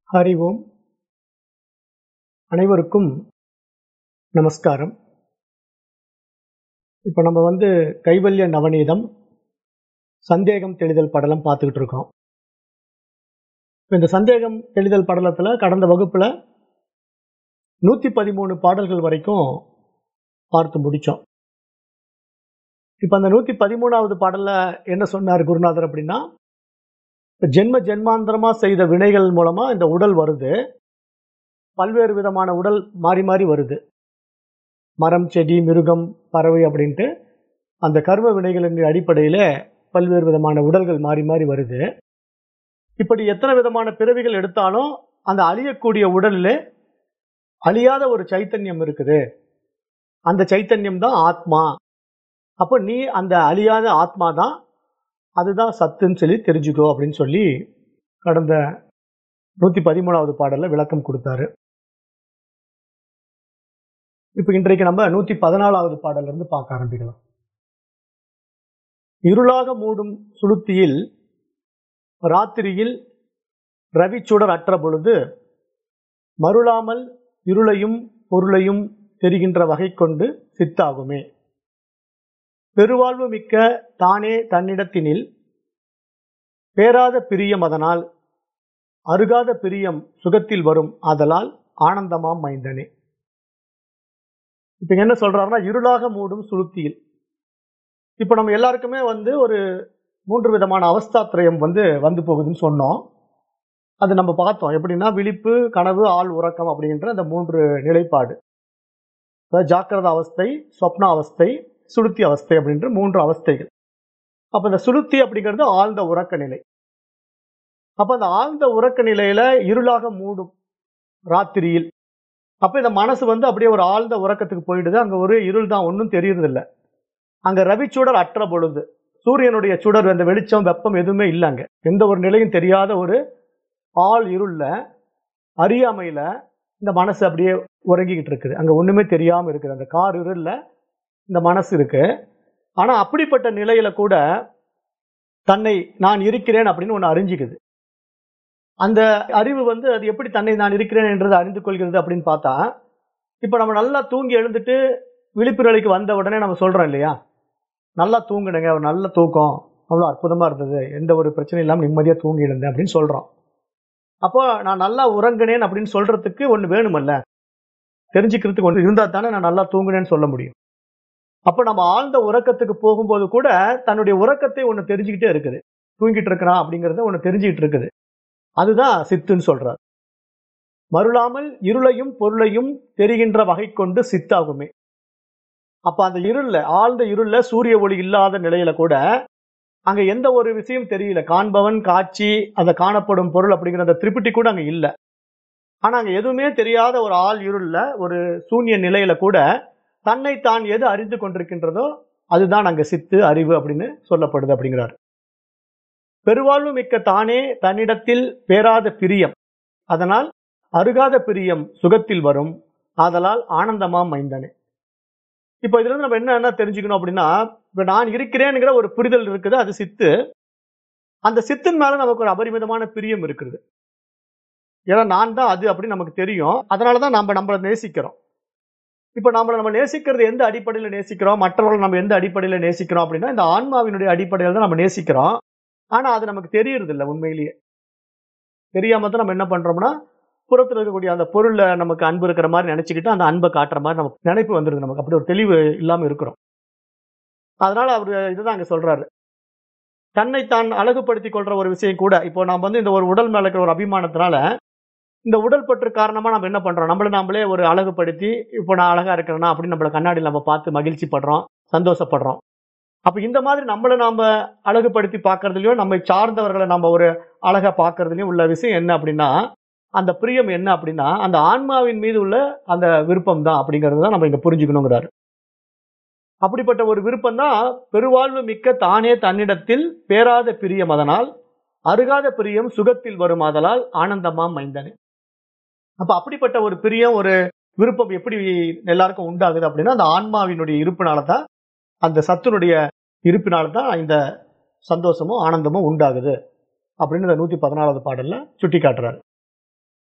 ஹரி ஓம் அனைவருக்கும் நமஸ்காரம் இப்போ நம்ம வந்து கைவல்ய நவநீதம் சந்தேகம் தெளிதல் படலம் பார்த்துக்கிட்டு இருக்கோம் இப்போ இந்த சந்தேகம் தெளிதல் படலத்தில் கடந்த வகுப்பில் நூற்றி பதிமூணு பாடல்கள் வரைக்கும் பார்த்து முடித்தோம் இப்போ அந்த நூற்றி பதிமூணாவது பாடலில் என்ன சொன்னார் குருநாதர் அப்படின்னா இப்ப ஜென்ம ஜென்மாந்தரமா செய்த வினைகள் மூலமா இந்த உடல் வருது பல்வேறு விதமான உடல் மாறி மாறி வருது மரம் செடி மிருகம் பறவை அப்படின்ட்டு அந்த கர்ம வினைகளின் அடிப்படையில பல்வேறு விதமான உடல்கள் மாறி மாறி வருது இப்படி எத்தனை விதமான பிறவிகள் எடுத்தாலும் அந்த அழியக்கூடிய உடல்ல அழியாத ஒரு சைத்தன்யம் இருக்குது அந்த சைத்தன்யம் தான் ஆத்மா அப்போ நீ அந்த அழியாத ஆத்மா தான் அதுதான் சத்துன்னு சொல்லி தெரிஞ்சுக்கோ அப்படின்னு சொல்லி கடந்த நூற்றி பதிமூணாவது பாடலில் விளக்கம் கொடுத்தாரு இப்போ இன்றைக்கு நம்ம நூற்றி பதினாலாவது பாடல்ல இருந்து பார்க்க ஆரம்பிக்கலாம் இருளாக மூடும் சுளுத்தியில் ராத்திரியில் ரவிச்சுடர் அற்ற பொழுது மருளாமல் இருளையும் பொருளையும் தெரிகின்ற வகை கொண்டு சித்தாகுமே பெருவாழ்வு மிக்க தானே தன்னிடத்தினில் பேராத பிரியம் அதனால் அருகாத பிரியம் சுகத்தில் வரும் ஆதலால் ஆனந்தமாம் மைந்தனே இப்ப என்ன சொல்றாருன்னா இருளாக மூடும் சுளுத்தியில் இப்ப நம்ம எல்லாருக்குமே வந்து ஒரு மூன்று விதமான அவஸ்தாத்திரயம் வந்து வந்து போகுதுன்னு சொன்னோம் அது நம்ம பார்த்தோம் எப்படின்னா விழிப்பு கனவு ஆள் உறக்கம் அப்படின்ற அந்த மூன்று நிலைப்பாடு அதாவது ஜாக்கிரத அவஸ்தை சொப்ன அவஸ்தை சுளுத்தி அவஸ்தை அப்படின்ற மூன்று அவஸ்தைகள் அப்ப இந்த சுளுத்தி அப்படிங்கிறது ஆழ்ந்த உறக்க நிலை அப்ப அந்த ஆழ்ந்த உறக்க நிலையில இருளாக மூடும் ராத்திரியில் அப்ப இந்த மனசு வந்து அப்படியே ஒரு ஆழ்ந்த உறக்கத்துக்கு போயிடுது அங்க ஒரு இருள் தான் ஒன்றும் தெரியறது இல்லை அங்க ரவிச்சுடர் அற்ற பொழுது சூரியனுடைய சுடர் அந்த வெளிச்சம் வெப்பம் எதுவுமே இல்லை அங்க எந்த ஒரு நிலையும் தெரியாத ஒரு ஆள் இருள்ல அறியாமையில இந்த மனசு அப்படியே உறங்கிக்கிட்டு இருக்குது அங்க ஒண்ணுமே தெரியாம இருக்குது அந்த கார் இருள்ல இந்த மனசு இருக்கு ஆனா அப்படிப்பட்ட நிலையில கூட தன்னை நான் இருக்கிறேன் அப்படின்னு ஒன்று அறிஞ்சிக்குது அந்த அறிவு வந்து அது எப்படி தன்னை நான் இருக்கிறேன் என்றது அறிந்து கொள்கிறது அப்படின்னு பார்த்தா இப்போ நம்ம நல்லா தூங்கி எழுந்துட்டு விழிப்பு நிலைக்கு வந்த உடனே நம்ம சொல்றோம் இல்லையா நல்லா தூங்குனுங்க ஒரு நல்ல தூக்கம் அவ்வளோ அற்புதமா இருந்தது எந்த ஒரு பிரச்சனையும் இல்லாமல் நிம்மதியாக தூங்கி இருந்தேன் அப்படின்னு சொல்றோம் அப்போ நான் நல்லா உறங்கினேன் அப்படின்னு சொல்றதுக்கு ஒன்று வேணுமல்ல தெரிஞ்சுக்கிறதுக்கு ஒன்று இருந்தால் தானே நான் நல்லா தூங்குனேன்னு சொல்ல முடியும் அப்போ நம்ம ஆழ்ந்த உறக்கத்துக்கு போகும்போது கூட தன்னுடைய உறக்கத்தை ஒன்று தெரிஞ்சுக்கிட்டே இருக்குது தூங்கிட்டு இருக்கிறான் அப்படிங்கிறத ஒன்று தெரிஞ்சுக்கிட்டு இருக்குது அதுதான் சித்துன்னு சொல்றார் மருளாமல் இருளையும் பொருளையும் தெரிகின்ற வகை கொண்டு சித்தாகுமே அப்ப அந்த இருள்ல ஆழ்ந்த இருள்ல சூரிய ஒளி இல்லாத நிலையில கூட அங்க எந்த ஒரு விஷயம் தெரியல காண்பவன் காட்சி அந்த காணப்படும் பொருள் அப்படிங்கிற அந்த திரிபிட்டி கூட அங்க இல்லை ஆனா அங்க எதுவுமே தெரியாத ஒரு ஆள் இருள்ல ஒரு சூன்ய நிலையில கூட தன்னை தான் எது அறிந்து கொண்டிருக்கின்றதோ அதுதான் அங்க சித்து அறிவு அப்படின்னு சொல்லப்படுது அப்படிங்கிறார் பெருவாழ்வு மிக்க தானே தன்னிடத்தில் பேராத பிரியம் அதனால் அருகாத பிரியம் சுகத்தில் வரும் ஆதலால் ஆனந்தமாம் மைந்தனே இப்போ இதுல இருந்து நம்ம என்ன என்ன தெரிஞ்சுக்கணும் அப்படின்னா இப்ப நான் இருக்கிறேன்ங்கிற ஒரு புரிதல் இருக்குது அது சித்து அந்த சித்தின் மேல நமக்கு ஒரு அபரிமிதமான பிரியம் இருக்குது ஏன்னா நான் தான் அது அப்படின்னு நமக்கு தெரியும் அதனாலதான் நம்ம நம்மளை நேசிக்கிறோம் இப்போ நம்மளை நம்ம நேசிக்கிறது எந்த அடிப்படையில் நேசிக்கிறோம் மற்றவர்கள் நம்ம எந்த அடிப்படையில் நேசிக்கிறோம் அப்படின்னா இந்த ஆன்மாவினுடைய அடிப்படையில் தான் நம்ம நேசிக்கிறோம் ஆனா அது நமக்கு தெரியறது இல்லை உண்மையிலேயே தெரியாம தான் நம்ம என்ன பண்றோம்னா புறத்தில் இருக்கக்கூடிய அந்த பொருள்ல நமக்கு அன்பு இருக்கிற மாதிரி நினைச்சுக்கிட்டு அந்த அன்பை காட்டுற மாதிரி நமக்கு நினைப்பு வந்துருது நமக்கு அப்படி ஒரு தெளிவு இல்லாம இருக்கிறோம் அதனால அவர் இதுதான் அங்க சொல்றாரு தன்னை தான் அழகுபடுத்திக் கொள்ற ஒரு விஷயம் கூட இப்போ நாம் வந்து இந்த ஒரு உடல் மேல இருக்கிற ஒரு அபிமானத்தினால இந்த உடல் பற்று காரணமா நம்ம என்ன பண்றோம் நம்மள நாமளே ஒரு அழகுபடுத்தி இப்போ நான் அழகா இருக்கிறேன்னா அப்படின்னு நம்மள கண்ணாடியில் நம்ம பார்த்து மகிழ்ச்சி படுறோம் சந்தோஷப்படுறோம் அப்ப இந்த மாதிரி நம்மளை நாம அழகுபடுத்தி பார்க்கறதுலயும் நம்மை சார்ந்தவர்களை நம்ம ஒரு அழகா பார்க்கறதுலயும் உள்ள விஷயம் என்ன அப்படின்னா அந்த பிரியம் என்ன அப்படின்னா அந்த ஆன்மாவின் மீது உள்ள அந்த விருப்பம் தான் அப்படிங்கிறது தான் நம்ம இங்க புரிஞ்சுக்கணுங்கிறாரு அப்படிப்பட்ட ஒரு விருப்பம் தான் பெருவாழ்வு மிக்க தானே தன்னிடத்தில் பேராத பிரியம் அதனால் அருகாத பிரியம் சுகத்தில் வரும் ஆதலால் ஆனந்தமாம் மைந்தனே அப்ப அப்படிப்பட்ட ஒரு பிரியம் ஒரு விருப்பம் எப்படி எல்லாருக்கும் உண்டாகுது அப்படின்னா அந்த ஆன்மாவினுடைய இருப்பினால தான் அந்த சத்துனுடைய இருப்பினால தான் இந்த சந்தோஷமும் ஆனந்தமும் உண்டாகுது அப்படின்னு இந்த நூத்தி பதினாலாவது பாடல்ல சுட்டி காட்டுறாரு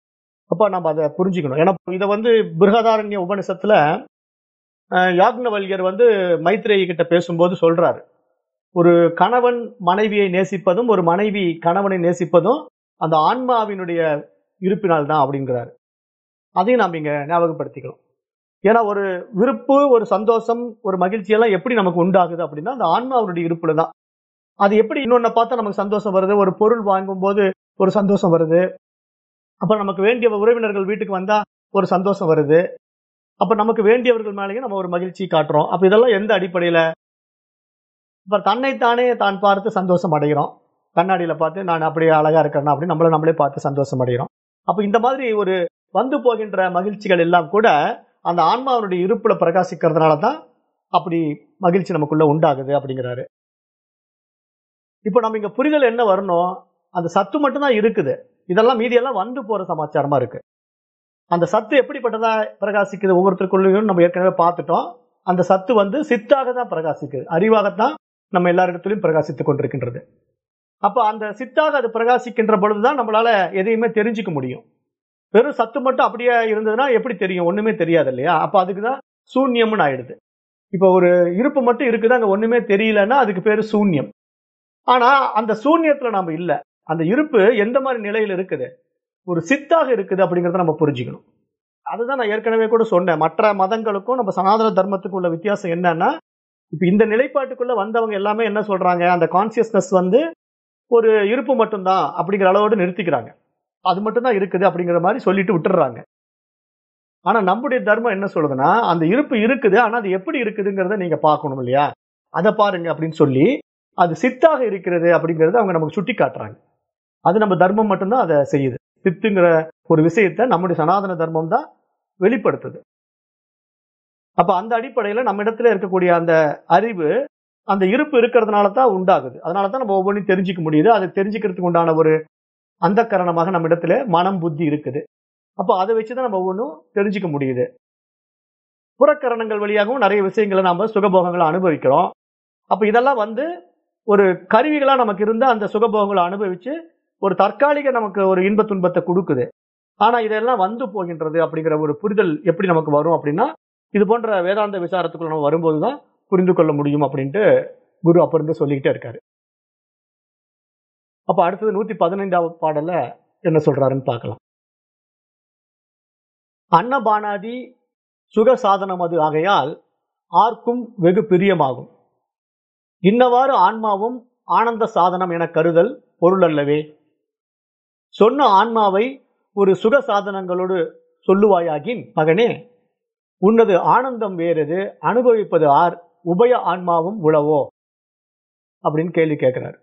அப்ப நம்ம அதை புரிஞ்சுக்கணும் ஏன்னா இதை வந்து பிருகதாரண்ய உபனிஷத்துல அஹ், யாக்ஞவல்யர் வந்து மைத்ரேயி கிட்ட பேசும்போது சொல்றாரு ஒரு கணவன் மனைவியை நேசிப்பதும் ஒரு மனைவி கணவனை நேசிப்பதும் அந்த ஆன்மாவினுடைய இருப்பினால் தான் அப்படிங்கிறாரு அதையும் நாம் இங்க ஞாபகப்படுத்திக்கலாம் ஏன்னா ஒரு விருப்பு ஒரு சந்தோஷம் ஒரு மகிழ்ச்சி எல்லாம் எப்படி நமக்கு உண்டாகுது அப்படின்னா அந்த ஆன்மாவினுடைய இருப்புல தான் அது எப்படி இன்னொன்னு பார்த்தா நமக்கு சந்தோஷம் வருது ஒரு பொருள் வாங்கும் போது ஒரு சந்தோஷம் வருது அப்ப நமக்கு வேண்டிய உறவினர்கள் வீட்டுக்கு வந்தா ஒரு சந்தோஷம் வருது அப்ப நமக்கு வேண்டியவர்கள் மேலேயும் நம்ம ஒரு மகிழ்ச்சி காட்டுறோம் அப்ப இதெல்லாம் எந்த அடிப்படையில இப்ப தன்னைத்தானே தான் பார்த்து சந்தோஷம் அடைகிறோம் கண்ணாடியில பார்த்து நான் அப்படியே அழகா இருக்கிறேன் அப்படின்னு நம்மள நம்மளே பார்த்து சந்தோஷம் அடைகிறோம் அப்ப இந்த மாதிரி ஒரு வந்து போகின்ற மகிழ்ச்சிகள் எல்லாம் கூட அந்த ஆன்மாவினுடைய இருப்புல பிரகாசிக்கிறதுனால தான் அப்படி மகிழ்ச்சி நமக்குள்ள உண்டாகுது அப்படிங்கிறாரு இப்போ நம்ம இங்க புரிதல் என்ன வரணும் அந்த சத்து மட்டும்தான் இருக்குது இதெல்லாம் மீதியெல்லாம் வந்து போற சமாச்சாரமா இருக்கு அந்த சத்து எப்படிப்பட்டதா பிரகாசிக்குது ஒவ்வொருத்தருக்குள்ளேயும் நம்ம ஏற்கனவே பார்த்துட்டோம் அந்த சத்து வந்து சித்தாக தான் பிரகாசிக்குது அறிவாகத்தான் நம்ம எல்லாரிடத்திலும் பிரகாசித்துக் கொண்டிருக்கின்றது அப்ப அந்த சித்தாக அது பிரகாசிக்கின்ற பொழுதுதான் நம்மளால எதையுமே தெரிஞ்சுக்க முடியும் வெறும் சத்து மட்டும் அப்படியே இருந்ததுன்னா எப்படி தெரியும் ஒண்ணுமே தெரியாது இல்லையா அப்ப அதுக்கு தான் சூன்யம்னு ஆயிடுது இப்போ ஒரு இருப்பு மட்டும் இருக்குது அங்க ஒண்ணுமே தெரியலன்னா அதுக்கு பேரு சூன்யம் ஆனா அந்த சூன்யத்துல நாம இல்ல அந்த இருப்பு எந்த மாதிரி நிலையில இருக்குது ஒரு சித்தாக இருக்குது அப்படிங்கறத நம்ம புரிஞ்சுக்கணும் அதுதான் நான் ஏற்கனவே கூட சொன்னேன் மற்ற மதங்களுக்கும் நம்ம சனாதன தர்மத்துக்கும் உள்ள வித்தியாசம் என்னன்னா இப்ப இந்த நிலைப்பாட்டுக்குள்ள வந்தவங்க எல்லாமே என்ன சொல்றாங்க அந்த கான்சியஸ்னஸ் வந்து ஒரு இருப்பு மட்டும்தான் அப்படிங்கிற அளவோடு நிறுத்திக்கிறாங்க அது மட்டும்தான் இருக்குது அப்படிங்கிற மாதிரி சொல்லிட்டு விட்டுறாங்க ஆனா நம்முடைய தர்மம் என்ன சொல்லுதுன்னா அந்த இருப்பு இருக்குது ஆனா அது எப்படி இருக்குதுங்கிறத நீங்க பார்க்கணும் இல்லையா அதை பாருங்க அப்படின்னு சொல்லி அது சித்தாக இருக்கிறது அப்படிங்கறத அவங்க நமக்கு சுட்டி காட்டுறாங்க அது நம்ம தர்மம் மட்டும்தான் அதை செய்யுது சித்துங்கிற ஒரு விஷயத்தை நம்முடைய சனாதன தர்மம் தான் வெளிப்படுத்துது அப்ப அந்த அடிப்படையில நம்ம இடத்துல இருக்கக்கூடிய அந்த அறிவு அந்த இருப்பு இருக்கிறதுனால தான் உண்டாகுது அதனால தான் நம்ம ஒவ்வொன்றையும் தெரிஞ்சுக்க முடியுது அதை தெரிஞ்சுக்கிறதுக்கு உண்டான ஒரு அந்த கரணமாக நம்ம இடத்துல மனம் புத்தி இருக்குது அப்போ அதை வச்சுதான் நம்ம ஒவ்வொன்றும் தெரிஞ்சுக்க முடியுது புறக்கரணங்கள் வழியாகவும் நிறைய விஷயங்களை நாம சுகபோகங்களை அனுபவிக்கிறோம் அப்ப இதெல்லாம் வந்து ஒரு கருவிகளா நமக்கு இருந்த அந்த சுகபோகங்களை அனுபவிச்சு ஒரு தற்காலிக நமக்கு ஒரு இன்ப துன்பத்தை கொடுக்குது ஆனா இதெல்லாம் வந்து போகின்றது அப்படிங்கிற ஒரு புரிதல் எப்படி நமக்கு வரும் அப்படின்னா இது போன்ற வேதாந்த விசாரத்துக்குள்ள நம்ம வரும்போது தான் புரிந்து கொள்ள முடியும் அப்படின்ட்டு குரு அப்ப இருந்து சொல்லிக்கிட்டே இருக்காரு அப்ப அடுத்தது நூத்தி பதினைந்தாவது பாடல்ல என்ன சொல்றாருன்னு பார்க்கலாம் அன்னபானாதி சுக சாதனம் அது ஆகையால் ஆர்க்கும் வெகு பிரியமாகும் இன்னவாறு ஆன்மாவும் ஆனந்த சாதனம் என கருதல் பொருள் அல்லவே சொன்ன ஆன்மாவை ஒரு சுக சாதனங்களோடு சொல்லுவாயாகின் மகனே உன்னது ஆனந்தம் வேறது அனுபவிப்பது ஆர் உபய ஆன்மாவும் உளவோ அப்படின்னு கேள்வி கேட்கிறார்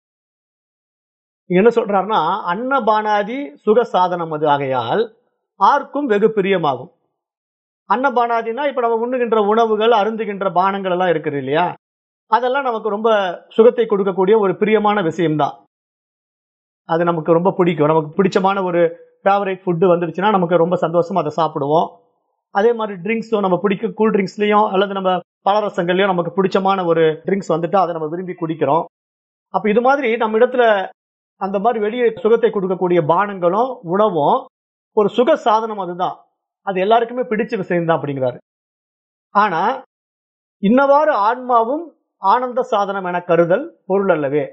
இங்க என்ன சொல்றாருன்னா அன்னபானாதி சுக சாதனம் அது ஆகையால் ஆர்க்கும் வெகு பிரியமாகும் அன்னபானாதினா இப்ப நம்ம உண்ணுகின்ற உணவுகள் அருந்துகின்ற பானங்கள் எல்லாம் இருக்குது இல்லையா அதெல்லாம் நமக்கு ரொம்ப சுகத்தை கொடுக்கக்கூடிய ஒரு பிரியமான விஷயம்தான் அது நமக்கு ரொம்ப பிடிக்கும் நமக்கு பிடிச்சமான ஒரு ஃபேவரட் ஃபுட்டு வந்துருச்சுன்னா நமக்கு ரொம்ப சந்தோஷமா அதை சாப்பிடுவோம் அதே மாதிரி ட்ரிங்க்ஸும் நம்ம பிடிக்க கூல் ட்ரிங்க்ஸ்லையும் அல்லது நம்ம பலரசங்கள்லையும் நமக்கு பிடிச்சமான ஒரு ட்ரிங்க்ஸ் வந்துட்டு அதை நம்ம விரும்பி குடிக்கிறோம் அப்ப இது மாதிரி நம்ம இடத்துல அந்த மாதிரி வெளியே சுகத்தை கொடுக்கக்கூடிய பானங்களும் உணவும் ஒரு சுக சாதனம் அதுதான் அது எல்லாருக்குமே பிடிச்ச விஷயம்தான் அப்படிங்கிறாரு ஆனா இன்னவாறு ஆன்மாவும் ஆனந்த சாதனம் என கருதல் பொருள் அல்லவே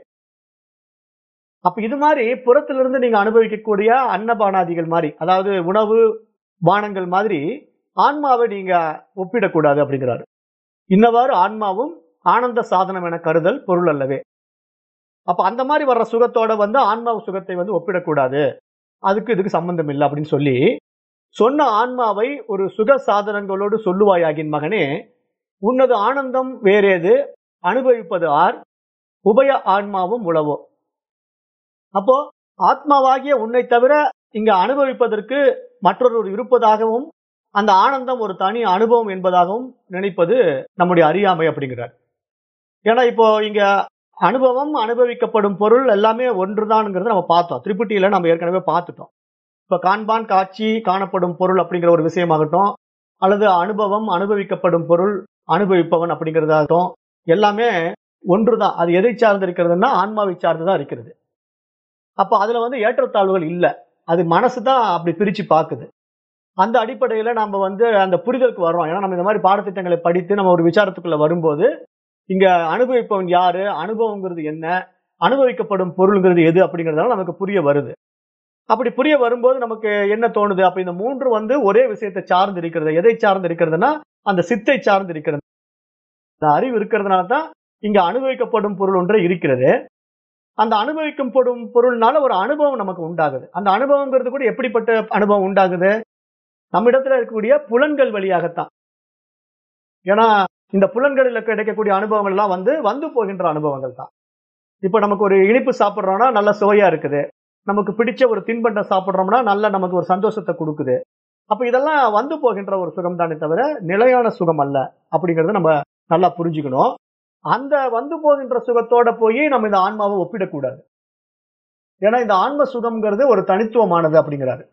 அப்ப இது மாதிரி புறத்திலிருந்து நீங்க அனுபவிக்கக்கூடிய அன்னபானாதிகள் மாதிரி அதாவது உணவு பானங்கள் மாதிரி ஆன்மாவை நீங்க ஒப்பிடக்கூடாது அப்படிங்கிறாரு இன்னவாறு ஆன்மாவும் ஆனந்த சாதனம் என கருதல் பொருள் அல்லவே அப்ப அந்த மாதிரி வர்ற சுகத்தோட வந்து ஆன்மாவு சுகத்தை வந்து ஒப்பிடக்கூடாது அதுக்கு இதுக்கு சம்பந்தம் இல்லை அப்படின்னு சொல்லி சொன்ன ஆன்மாவை ஒரு சுக சாதனங்களோடு சொல்லுவாயாகின் மகனே உன்னது ஆனந்தம் வேறேது அனுபவிப்பது ஆர் உபய ஆன்மாவும் உளவோ அப்போ ஆத்மாவாகிய உன்னை தவிர இங்க அனுபவிப்பதற்கு மற்றொரு இருப்பதாகவும் அந்த ஆனந்தம் ஒரு தனி அனுபவம் என்பதாகவும் நினைப்பது நம்முடைய அறியாமை அப்படிங்கிறார் ஏன்னா இப்போ இங்க அனுபவம் அனுபவிக்கப்படும் பொருள் எல்லாமே ஒன்றுதான்ங்கிறத நம்ம பார்த்தோம் திரிபுட்டியில நம்ம ஏற்கனவே பார்த்துட்டோம் இப்ப காண்பான் காட்சி காணப்படும் பொருள் அப்படிங்கிற ஒரு விஷயமாகட்டும் அல்லது அனுபவம் அனுபவிக்கப்படும் பொருள் அனுபவிப்பவன் அப்படிங்கிறதாகட்டும் எல்லாமே ஒன்றுதான் அது எதை சார்ந்து இருக்கிறதுன்னா ஆன்மாவை சார்ந்து தான் இருக்கிறது அப்ப அதுல வந்து ஏற்றத்தாழ்வுகள் இல்லை அது மனசு தான் அப்படி பிரிச்சு பார்க்குது அந்த அடிப்படையில நம்ம வந்து அந்த புரிதலுக்கு வர்றோம் ஏன்னா நம்ம இந்த மாதிரி பாடத்திட்டங்களை படித்து நம்ம ஒரு விசாரத்துக்குள்ள வரும்போது இங்க அனுபவிப்பவன் யாரு அனுபவங்கிறது என்ன அனுபவிக்கப்படும் பொருள்ங்கிறது எது அப்படிங்கறதால நமக்கு புரிய வருது அப்படி புரிய வரும்போது நமக்கு என்ன தோணுது அப்ப இந்த மூன்று வந்து ஒரே விஷயத்தை சார்ந்து இருக்கிறது எதை சார்ந்து இருக்கிறதுனா அந்த சித்தை சார்ந்து இருக்கிறது இந்த அறிவு இருக்கிறதுனால தான் இங்க அனுபவிக்கப்படும் பொருள் ஒன்று இருக்கிறது அந்த அனுபவிக்கப்படும் பொருள்னால ஒரு அனுபவம் நமக்கு உண்டாகுது அந்த அனுபவங்கிறது கூட எப்படிப்பட்ட அனுபவம் உண்டாகுது நம்ம இடத்துல இருக்கக்கூடிய புலன்கள் வழியாகத்தான் ஏன்னா இந்த புலன்களில் கிடைக்கக்கூடிய அனுபவங்கள் எல்லாம் வந்து வந்து போகின்ற அனுபவங்கள் தான் இப்ப நமக்கு ஒரு இனிப்பு சாப்பிட்றோம்னா நல்ல சுவையா இருக்குது நமக்கு பிடிச்ச ஒரு தின்பண்டம் சாப்பிட்றோம்னா நல்ல நமக்கு ஒரு சந்தோஷத்தை கொடுக்குது அப்ப இதெல்லாம் வந்து போகின்ற ஒரு சுகம் தானே தவிர நிலையான சுகம் அல்ல அப்படிங்கறத நம்ம நல்லா புரிஞ்சுக்கணும் அந்த வந்து போகின்ற சுகத்தோட போய் நம்ம இந்த ஆன்மாவை ஒப்பிடக்கூடாது ஏன்னா இந்த ஆன்ம சுகம்ங்கிறது ஒரு தனித்துவமானது அப்படிங்கிறாரு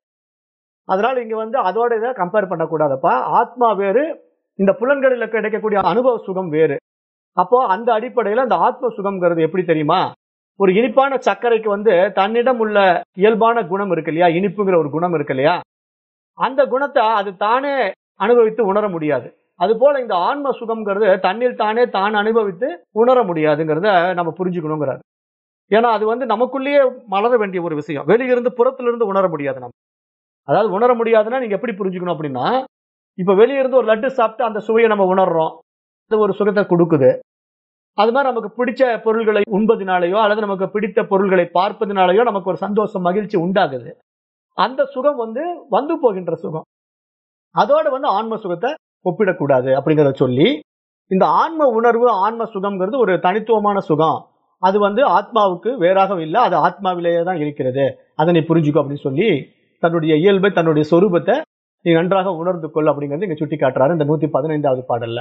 அதனால இங்க வந்து அதோட இதை கம்பேர் பண்ணக்கூடாதப்பா ஆத்மா வேறு இந்த புலன்களில் கிடைக்கக்கூடிய அனுபவ சுகம் வேறு அப்போ அந்த அடிப்படையில அந்த ஆத்ம சுகம்ங்கிறது எப்படி தெரியுமா ஒரு இனிப்பான சர்க்கரைக்கு வந்து தன்னிடம் உள்ள இயல்பான குணம் இருக்கு இல்லையா இனிப்புங்கிற ஒரு குணம் இருக்கு இல்லையா அந்த குணத்தை அது தானே அனுபவித்து உணர முடியாது அது போல இந்த ஆன்ம சுகம்ங்கிறது தன்னில் தானே தான் அனுபவித்து உணர முடியாதுங்கிறத நம்ம புரிஞ்சுக்கணுங்கிறாரு ஏன்னா அது வந்து நமக்குள்ளேயே மலர வேண்டிய ஒரு விஷயம் வெளியிருந்து புறத்திலிருந்து உணர முடியாது நம்ம அதாவது உணர முடியாதுன்னா நீங்க எப்படி புரிஞ்சுக்கணும் அப்படின்னா இப்ப வெளியிருந்து ஒரு லட்டு சாப்பிட்டு அந்த சுவையை நம்ம உணர்றோம் அது ஒரு சுகத்தை கொடுக்குது அது மாதிரி நமக்கு பிடிச்ச பொருள்களை உண்பதினாலேயோ அல்லது நமக்கு பிடித்த பொருள்களை பார்ப்பதினாலேயோ நமக்கு ஒரு சந்தோஷம் மகிழ்ச்சி உண்டாகுது அந்த சுகம் வந்து வந்து போகின்ற சுகம் அதோட வந்து ஆன்ம சுகத்தை ஒப்பிடக்கூடாது அப்படிங்கிறத சொல்லி இந்த ஆன்ம உணர்வு ஆன்ம சுகம்ங்கிறது ஒரு தனித்துவமான சுகம் அது வந்து ஆத்மாவுக்கு வேறாக இல்லை அது ஆத்மாவிலேயே தான் இருக்கிறது அதை நீ புரிஞ்சுக்கோ அப்படின்னு சொல்லி தன்னுடைய இயல்பை தன்னுடைய சொரூபத்தை நீ நன்றாக உணர்ந்து கொள் அப்படிங்கிறது இங்க சுட்டி காட்டுறாரு இந்த நூத்தி பதினைந்தாவது பாடல்ல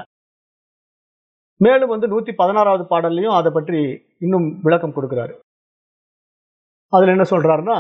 மேலும் வந்து நூத்தி பதினாறாவது பாடல்லையும் அதை பற்றி இன்னும் விளக்கம் கொடுக்கிறாரு அதுல என்ன சொல்றாருன்னா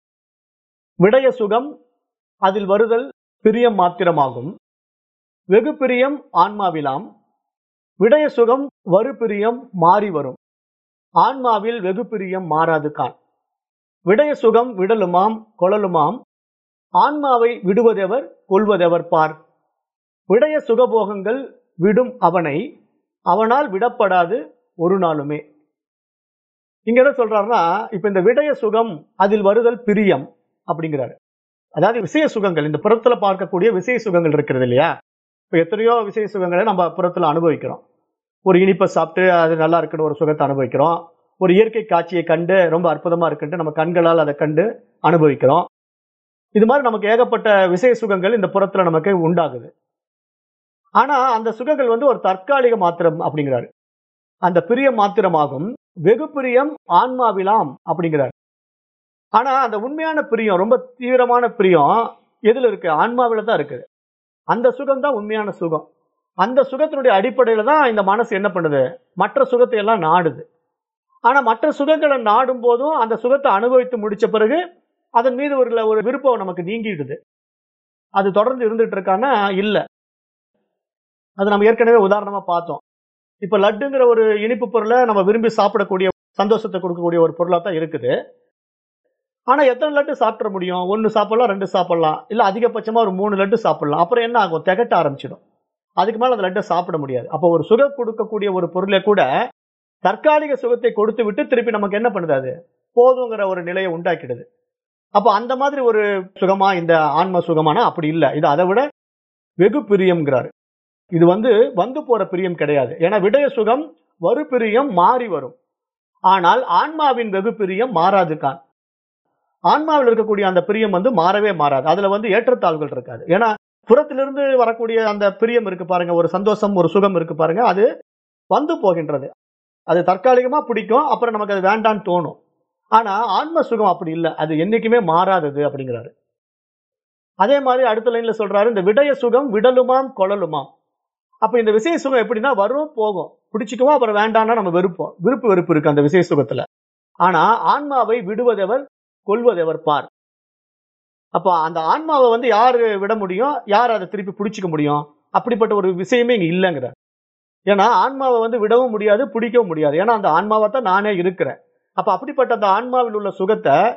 விடய சுகம் அதில் வருதல் பிரியம் மாத்திரமாகும் வெகு பிரியம் ஆன்மாவிலாம் விடய சுகம் வரு பிரியம் மாறி வரும் ஆன்மாவில் வெகு பிரியம் மாறாது கான் விடய சுகம் விடலுமாம் கொழலுமாம் ஆன்மாவை விடுவதெவர் கொள்வதெவர் பார் விடய சுகபோகங்கள் விடும் அவனை அவனால் விடப்படாது ஒரு நாளுமே இங்க என்ன சொல்றாருன்னா இப்ப இந்த விடய சுகம் அதில் வருதல் பிரியம் அப்படிங்கிறாரு அதாவது விசய சுகங்கள் இந்த புறத்துல பார்க்கக்கூடிய விசய சுகங்கள் இருக்கிறது இல்லையா இப்ப எத்தனையோ விசய சுகங்களை நம்ம புறத்துல அனுபவிக்கிறோம் ஒரு இனிப்பை சாப்பிட்டு அது நல்லா இருக்குன்னு ஒரு சுகத்தை அனுபவிக்கிறோம் ஒரு இயற்கை காட்சியை கண்டு ரொம்ப அற்புதமா இருக்குன்ட்டு நம்ம கண்களால் அதை கண்டு அனுபவிக்கிறோம் இது மாதிரி நமக்கு ஏகப்பட்ட விசய சுகங்கள் இந்த புறத்துல நமக்கு உண்டாகுது ஆனா அந்த சுகங்கள் வந்து ஒரு தற்காலிக மாத்திரம் அப்படிங்கிறாரு அந்த பிரியம் மாத்திரமாகும் வெகு பிரியம் ஆன்மாவிலாம் அப்படிங்கிறார் ஆனா அந்த உண்மையான பிரியம் ரொம்ப தீவிரமான பிரியம் எதுல இருக்கு ஆன்மாவில தான் இருக்குது அந்த சுகம் தான் உண்மையான சுகம் அந்த சுகத்தினுடைய அடிப்படையில தான் இந்த மனசு என்ன பண்ணுது மற்ற சுகத்தை எல்லாம் நாடுது ஆனா மற்ற சுகங்களை நாடும் போதும் அந்த சுகத்தை அனுபவித்து முடிச்ச பிறகு அதன் மீது ஒரு ஒரு விருப்பம் நமக்கு நீங்கிடுது அது தொடர்ந்து இருந்துட்டு இருக்கான்னா இல்ல அது நம்ம ஏற்கனவே உதாரணமா பார்த்தோம் இப்ப லட்டுங்கிற ஒரு இனிப்பு பொருளை நம்ம விரும்பி சாப்பிடக்கூடிய சந்தோஷத்தை கொடுக்கக்கூடிய ஒரு பொருளா தான் இருக்குது ஆனா எத்தனை லட்டு சாப்பிட முடியும் ஒன்னு சாப்பிடலாம் ரெண்டு சாப்பிடலாம் இல்ல அதிகபட்சமா ஒரு மூணு லட்டு சாப்பிடலாம் அப்புறம் என்ன ஆகும் திகட்ட ஆரம்பிச்சிடும் அதுக்கு மேல அந்த லட்டை சாப்பிட முடியாது அப்போ ஒரு சுகம் கொடுக்கக்கூடிய ஒரு பொருளை கூட தற்காலிக சுகத்தை கொடுத்து விட்டு திருப்பி நமக்கு என்ன பண்ணுது அது போதுங்கிற ஒரு நிலையை உண்டாக்கிடுது அப்போ அந்த மாதிரி ஒரு சுகமா இந்த ஆன்ம சுகமானா அப்படி இல்லை இது அதை விட வெகு பிரியம்ங்கிறாரு இது வந்து வந்து போற பிரியம் கிடையாது ஏன்னா விடய சுகம் வரு பிரியம் மாறி வரும் ஆனால் ஆன்மாவின் வெகு பிரியம் மாறாது கான் ஆன்மாவில் இருக்கக்கூடிய அந்த பிரியம் வந்து மாறவே மாறாது அதுல வந்து ஏற்றத்தாழ்வுகள் இருக்காது ஏன்னா புறத்திலிருந்து வரக்கூடிய அந்த பிரியம் இருக்கு பாருங்க ஒரு சந்தோஷம் ஒரு சுகம் இருக்கு பாருங்க அது வந்து போகின்றது அது தற்காலிகமா பிடிக்கும் அப்புறம் நமக்கு அது வேண்டான்னு தோணும் ஆனா ஆன்ம சுகம் அப்படி இல்லை அது என்னைக்குமே மாறாதது அப்படிங்கிறாரு அதே மாதிரி அடுத்த லைன்ல சொல்றாரு இந்த விடய சுகம் விடலுமாம் கொழலுமாம் அப்ப இந்த விசய சுகம் எப்படின்னா வரும் போகும் பிடிச்சிக்குவோம் அப்புறம் வேண்டாம்னா நம்ம வெறுப்போம் விருப்பு வெறுப்பு இருக்கு அந்த விசய சுகத்துல ஆனா ஆன்மாவை விடுவதெவர் கொள்வதெவர் பார் அப்ப அந்த ஆன்மாவை வந்து யாரு விட முடியும் யார் அதை திருப்பி பிடிச்சிக்க முடியும் அப்படிப்பட்ட ஒரு விஷயமே இங்க இல்லைங்கிற ஏன்னா ஆன்மாவை வந்து விடவும் முடியாது பிடிக்கவும் முடியாது ஏன்னா அந்த ஆன்மாவை தான் நானே இருக்கிறேன் அப்ப அப்படிப்பட்ட அந்த ஆன்மாவில் உள்ள சுகத்தை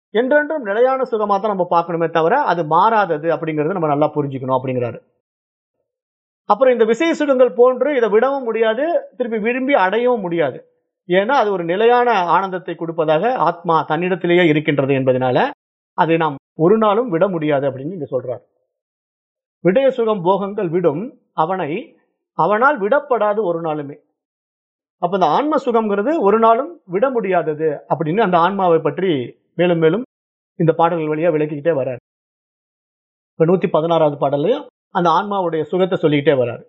என்றென்றும் நிலையான சுகமா தான் நம்ம பார்க்கணுமே தவிர அது மாறாதது அப்படிங்கறத நம்ம நல்லா புரிஞ்சுக்கணும் அப்படிங்கிறாரு அப்புறம் இந்த விசை சுகங்கள் போன்று இதை விடவும் முடியாது திருப்பி விரும்பி அடையவும் முடியாது ஏன்னா அது ஒரு நிலையான ஆனந்தத்தை கொடுப்பதாக ஆத்மா தன்னிடத்திலேயே இருக்கின்றது என்பதனால அதை நாம் ஒரு நாளும் விட முடியாது அப்படின்னு இங்க சொல்றார் விடய சுகம் போகங்கள் விடும் அவனை அவனால் விடப்படாது ஒரு நாளுமே அப்ப இந்த ஆன்ம சுகம்ங்கிறது ஒரு நாளும் விட முடியாதது அப்படின்னு அந்த ஆன்மாவை பற்றி மேலும் மேலும் இந்த பாடல்கள் வழியா விளக்கிக்கிட்டே வர்றார் இப்ப நூத்தி பதினாறாவது பாடல்லையும் அந்த ஆன்மாவுடைய சுகத்தை சொல்லிக்கிட்டே வர்றாரு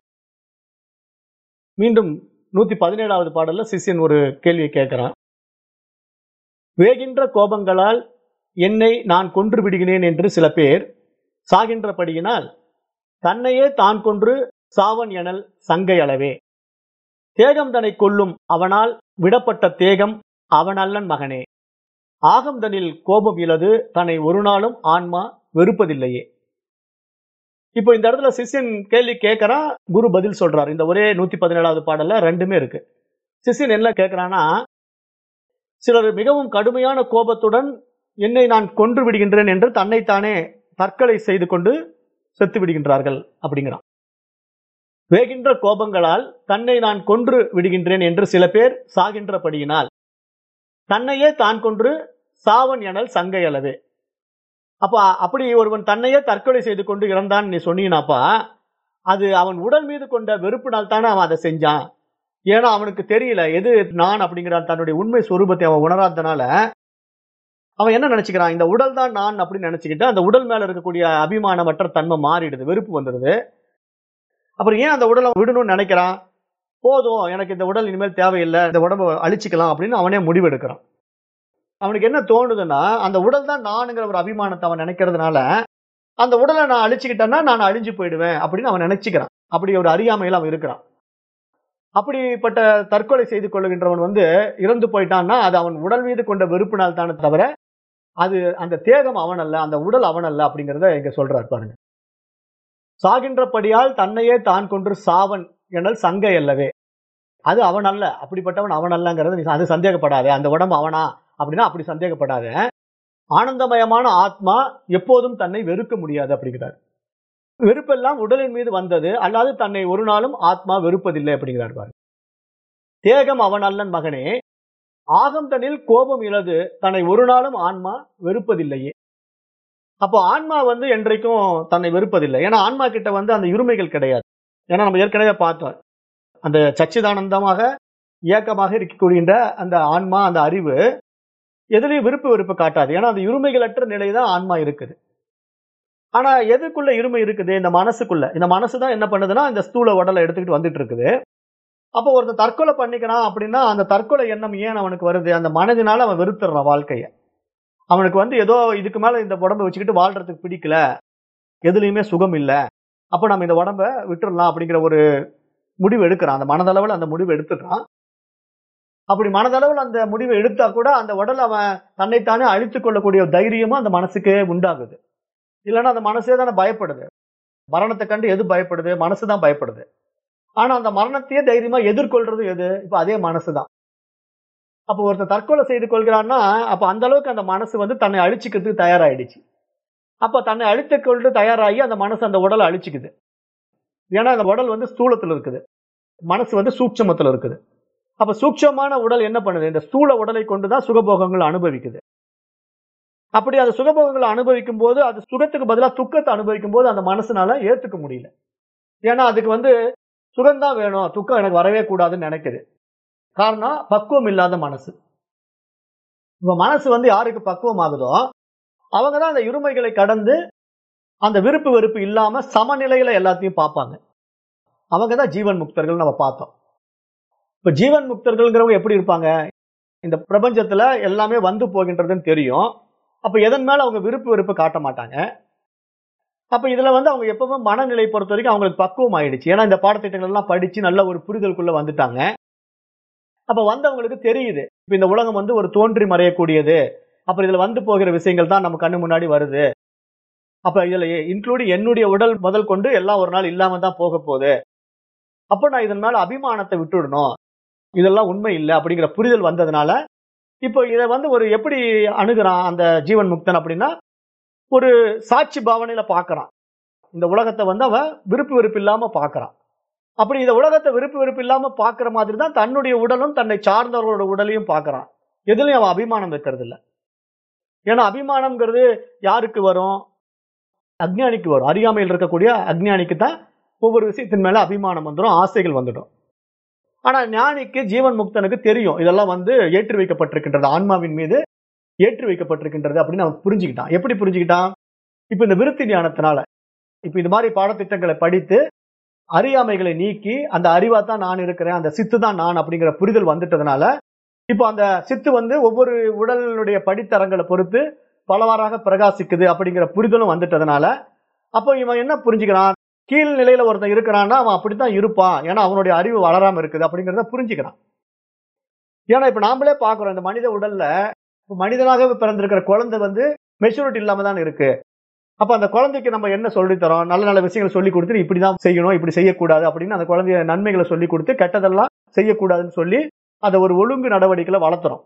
மீண்டும் நூத்தி பதினேழாவது பாடல்ல சிஷ்யன் ஒரு கேள்வியை கேட்கிறான் வேகின்ற கோபங்களால் என்னை நான் கொன்று விடுகிறேன் என்று சில பேர் சாகின்றபடியினால் தன்னையே தான் கொன்று சாவன் எனல் சங்கை அளவே தேகம் தன்னை கொல்லும் அவனால் விடப்பட்ட தேகம் அவனல்லன் மகனே ஆகம்தனில் கோபம் இலது தன்னை ஒரு நாளும் ஆன்மா வெறுப்பதில்லையே இப்போ இந்த இடத்துல சிஷ்யன் கேள்வி கேட்கறான் குரு பதில் சொல்றாரு இந்த ஒரே நூத்தி பதினேழாவது பாடல்ல ரெண்டுமே இருக்கு சிஷ்யன் என்ன கேட்கிறான்னா சிலர் மிகவும் கடுமையான கோபத்துடன் என்னை நான் கொன்று விடுகின்றேன் என்று தன்னைத்தானே தற்கொலை செய்து கொண்டு செத்து விடுகின்றார்கள் அப்படிங்கிறான் வேகின்ற கோபங்களால் தன்னை நான் கொன்று விடுகின்றேன் என்று சில பேர் சாகின்றபடியினால் தன்னையே தான் கொன்று சாவன் எனல் சங்கை அளவே அப்ப அப்படி ஒருவன் தன்னையே தற்கொலை செய்து கொண்டு இறந்தான் நீ சொன்னீங்கன்னாப்பா அது அவன் உடல் மீது கொண்ட வெறுப்பினால் தானே அவன் அதை செஞ்சான் ஏன்னா அவனுக்கு தெரியல எது நான் அப்படிங்கிற தன்னுடைய உண்மை சொரூபத்தை அவன் உணராதனால அவன் என்ன நினைச்சுக்கிறான் இந்த உடல் தான் நான் அப்படின்னு நினைச்சுக்கிட்டு அந்த உடல் மேல இருக்கக்கூடிய அபிமானமற்ற தன்மை மாறிடுது வெறுப்பு வந்துடுது அப்புறம் ஏன் அந்த உடலை விடணும்னு நினைக்கிறான் போதும் எனக்கு இந்த உடல் இனிமேல் தேவையில்லை இந்த உடம்பை அழிச்சிக்கலாம் அப்படின்னு அவனே முடிவெடுக்கிறான் அவனுக்கு என்ன தோணுதுன்னா அந்த உடல் தான் நானுங்கிற ஒரு அபிமானத்தை அவன் நினைக்கிறதுனால அந்த உடலை நான் அழிச்சுக்கிட்டேன்னா நான் அழிஞ்சு போயிடுவேன் அப்படின்னு அவன் நினைச்சுக்கிறான் அப்படி ஒரு அறியாமையில் அவன் இருக்கிறான் அப்படிப்பட்ட தற்கொலை செய்து கொள்ளுகின்றவன் வந்து இறந்து போயிட்டான்னா அது அவன் உடல் மீது கொண்ட வெறுப்பினால் தானே தவிர அது அந்த தேகம் அவன் அல்ல அந்த உடல் அவன் அல்ல அப்படிங்கிறத இங்க சொல்றார் பாருங்க சாகின்றபடியால் தன்னையே தான் கொன்று சாவன் எனல் சங்கை அல்லவே அது அவன் அல்ல அப்படிப்பட்டவன் அவன் அல்லங்கிறது நீ அது சந்தேகப்படாத அந்த உடம்பு அவனா அப்படின்னா அப்படி சந்தேகப்படாத ஆனந்தமயமான ஆத்மா எப்போதும் தன்னை வெறுக்க முடியாது அப்படிங்கிறார் வெறுப்பெல்லாம் உடலின் மீது வந்தது அல்லாது தன்னை ஒரு நாளும் ஆத்மா வெறுப்பதில்லை அப்படிங்கிறார் பாரு தேகம் அவன் அல்லன் மகனே ஆகம் தன்னில் கோபம் இழது தன்னை ஒரு நாளும் ஆன்மா வெறுப்பதில்லையே அப்போ ஆன்மா வந்து என்றைக்கும் தன்னை வெறுப்பதில்லை ஏன்னா ஆன்மா கிட்ட வந்து அந்த இருமைகள் கிடையாது ஏன்னா நம்ம ஏற்கனவே பார்த்தோம் அந்த சச்சிதானந்தமாக இயக்கமாக இருக்கக்கூடிய அந்த ஆன்மா அந்த அறிவு எதுலையும் விருப்பு வெறுப்பு காட்டாது ஏன்னா அந்த இருமைகளற்ற நிலை தான் ஆன்மா இருக்குது ஆனா எதுக்குள்ள இருமை இருக்குது இந்த மனசுக்குள்ள இந்த மனசு தான் என்ன பண்ணுதுன்னா இந்த ஸ்தூல உடலை எடுத்துக்கிட்டு வந்துட்டு இருக்குது அப்போ ஒருத்தன் தற்கொலை பண்ணிக்கிறான் அப்படின்னா அந்த தற்கொலை எண்ணம் ஏன் அவனுக்கு வருது அந்த மனதினால அவன் வெறுத்துறான் வாழ்க்கைய அவனுக்கு வந்து ஏதோ இதுக்கு மேல இந்த உடம்பை வச்சுக்கிட்டு வாழ்றதுக்கு பிடிக்கல எதுலையுமே சுகம் இல்லை அப்போ நம்ம இந்த உடம்ப விட்டுறலாம் அப்படிங்கிற ஒரு முடிவு எடுக்கிறான் அந்த மனதளவில் அந்த முடிவு எடுத்துக்கிறான் அப்படி மனதளவில் அந்த முடிவை எடுத்தா கூட அந்த உடல் அவன் தன்னைத்தானே அழித்துக் கொள்ளக்கூடிய தைரியமும் அந்த மனசுக்கு உண்டாகுது இல்லைன்னா அந்த மனசே தானே பயப்படுது மரணத்தை கண்டு எது பயப்படுது மனசு தான் பயப்படுது ஆனா அந்த மரணத்தையே தைரியமா எதிர்கொள்றது எது இப்ப அதே மனசு தான் அப்போ ஒருத்தர் தற்கொலை செய்து கொள்கிறான்னா அப்ப அந்த அளவுக்கு அந்த மனசு வந்து தன்னை அழிச்சுக்கிறதுக்கு தயாராயிடுச்சு அப்ப தன்னை அழித்துக் கொண்டு தயாராகி அந்த மனசு அந்த உடலை அழிச்சுக்குது ஏன்னா அந்த உடல் வந்து ஸ்தூலத்துல இருக்குது மனசு வந்து சூட்சமத்துல இருக்குது அப்ப சூட்சமான உடல் என்ன பண்ணுது இந்த ஸ்தூல உடலை கொண்டுதான் சுகபோகங்கள் அனுபவிக்குது அப்படி அந்த சுகபோகங்களை அனுபவிக்கும் போது அது சுகத்துக்கு பதிலாக துக்கத்தை அனுபவிக்கும் போது அந்த மனசுனால ஏத்துக்க முடியல ஏன்னா அதுக்கு வந்து சுகம்தான் வேணும் துக்கம் எனக்கு வரவே கூடாதுன்னு நினைக்குது காரணம் பக்குவம் இல்லாத மனசு இப்ப மனசு வந்து யாருக்கு பக்குவம் ஆகுதோ அவங்க தான் அந்த இருமைகளை கடந்து அந்த விருப்பு வெறுப்பு இல்லாம சமநிலையில எல்லாத்தையும் பார்ப்பாங்க அவங்க தான் ஜீவன் முக்தர்கள் நம்ம பார்த்தோம் இப்ப ஜீவன் முக்தர்கள்ங்கிறவங்க எப்படி இருப்பாங்க இந்த பிரபஞ்சத்துல எல்லாமே வந்து போகின்றதுன்னு தெரியும் அப்ப எதன் மேல அவங்க விருப்பு வெறுப்பு காட்ட மாட்டாங்க அப்ப இதுல வந்து அவங்க எப்பவுமே மனநிலை பொறுத்த வரைக்கும் அவங்களுக்கு பக்குவம் ஆயிடுச்சு ஏன்னா இந்த பாடத்திட்டங்கள் எல்லாம் படிச்சு நல்ல ஒரு புரிதலுக்குள்ள வந்துட்டாங்க அப்ப வந்தவங்களுக்கு தெரியுது இப்ப இந்த உலகம் வந்து ஒரு தோன்றி மறையக்கூடியது அப்புறம் இதுல வந்து போகிற விஷயங்கள் தான் நம்ம கண்ணு முன்னாடி வருது அப்ப இதுல இன்க்ளூடி என்னுடைய உடல் முதல் கொண்டு எல்லாம் ஒரு நாள் இல்லாம தான் போக போகுது அப்ப நான் இதன் மேல அபிமானத்தை விட்டுடணும் இதெல்லாம் உண்மை இல்லை அப்படிங்கிற புரிதல் வந்ததுனால இப்போ இதை வந்து ஒரு எப்படி அணுகுறான் அந்த ஜீவன் முக்தன் அப்படின்னா ஒரு சாட்சி பாவனையில பார்க்கறான் இந்த உலகத்தை வந்து அவன் விருப்பு வெறுப்பு இல்லாம பார்க்கறான் அப்படி இந்த உலகத்தை விருப்பு வெறுப்பு இல்லாம பார்க்கிற மாதிரி தான் தன்னுடைய உடலும் தன்னை சார்ந்தவர்களோட உடலையும் பார்க்கறான் எதுலயும் அவன் அபிமானம் வைக்கிறது இல்ல ஏன்னா அபிமானம்ங்கிறது யாருக்கு வரும் அஜ்ஞானிக்கு வரும் அறியாமையில் இருக்கக்கூடிய அஜ்ஞானிக்கு தான் ஒவ்வொரு விஷயத்தின் மேல அபிமானம் வந்துடும் ஆசைகள் வந்துடும் ஆனா ஞானிக்கு ஜீவன் முக்தனுக்கு தெரியும் இதெல்லாம் வந்து ஏற்றி வைக்கப்பட்டிருக்கின்றது ஆன்மாவின் மீது ஏற்றி வைக்கப்பட்டிருக்கின்றது அப்படின்னு அவன் புரிஞ்சுக்கிட்டான் எப்படி புரிஞ்சுக்கிட்டான் இப்ப இந்த விருத்தி ஞானத்தினால இப்ப இது மாதிரி பாடத்திட்டங்களை படித்து அறியாமைகளை நீக்கி அந்த அறிவா தான் நான் இருக்கிறேன் அந்த சித்து தான் நான் அப்படிங்கிற புரிதல் வந்துட்டதுனால இப்போ அந்த சித்து வந்து ஒவ்வொரு உடலுடைய படித்தரங்களை பொறுத்து பலவாறாக பிரகாசிக்குது அப்படிங்கிற புரிதலும் வந்துட்டதுனால அப்போ இவன் என்ன புரிஞ்சுக்கிறான் கீழ் நிலையில ஒருத்தன் இருக்கிறான்னா அவன் அப்படித்தான் இருப்பான் ஏன்னா அவனுடைய அறிவு வளராம இருக்குது அப்படிங்கிறத புரிஞ்சுக்கிறான் ஏன்னா இப்ப நாமளே பாக்குறோம் இந்த மனித உடல்ல இப்ப மனிதனாக பிறந்திருக்கிற குழந்தை வந்து மெச்சூரிட்டி இல்லாம தான் இருக்கு அப்ப அந்த குழந்தைக்கு நம்ம என்ன சொல்லித் தரோம் நல்ல நல்ல விஷயங்களை சொல்லி கொடுத்து இப்படிதான் செய்யணும் இப்படி செய்யக்கூடாது அப்படின்னு அந்த குழந்தைய நன்மைகளை சொல்லி கொடுத்து கெட்டதெல்லாம் செய்யக்கூடாதுன்னு சொல்லி அதை ஒரு ஒழுங்கு நடவடிக்கையில வளர்த்துறோம்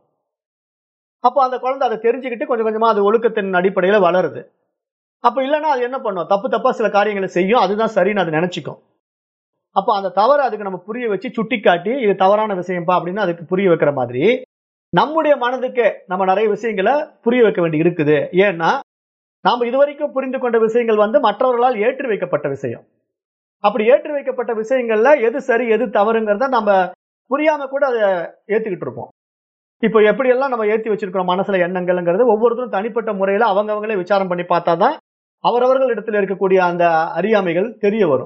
அப்போ அந்த குழந்தை அதை தெரிஞ்சுக்கிட்டு கொஞ்சம் கொஞ்சமா அது ஒழுக்கத்தின் அடிப்படையில வளருது அப்ப இல்லைன்னா அது என்ன பண்ணும் தப்பு தப்பா சில காரியங்களை செய்யும் அதுதான் சரின்னு அது நினைச்சுக்கும் அப்ப அந்த தவறை அதுக்கு நம்ம புரிய வச்சு சுட்டி காட்டி இது தவறான விஷயம்ப்பா அப்படின்னு அதுக்கு புரிய வைக்கிற மாதிரி நம்முடைய மனதுக்கு நம்ம நிறைய விஷயங்களை புரிய வைக்க வேண்டி இருக்குது ஏன்னா நாம இதுவரைக்கும் புரிந்து கொண்ட விஷயங்கள் வந்து மற்றவர்களால் ஏற்றி வைக்கப்பட்ட விஷயம் அப்படி ஏற்றி வைக்கப்பட்ட விஷயங்கள்ல எது சரி எது தவறுங்கிறத நம்ம புரியாம கூட அதை ஏத்துக்கிட்டு இருப்போம் இப்போ எப்படியெல்லாம் நம்ம ஏற்றி வச்சிருக்கிறோம் மனசுல எண்ணங்கள்ங்கிறது ஒவ்வொருத்தரும் தனிப்பட்ட முறையில அவங்கவங்களே விசாரம் பண்ணி பார்த்தாதான் அவரவர்கள் இடத்துல இருக்கக்கூடிய அந்த அறியாமைகள் தெரிய வரும்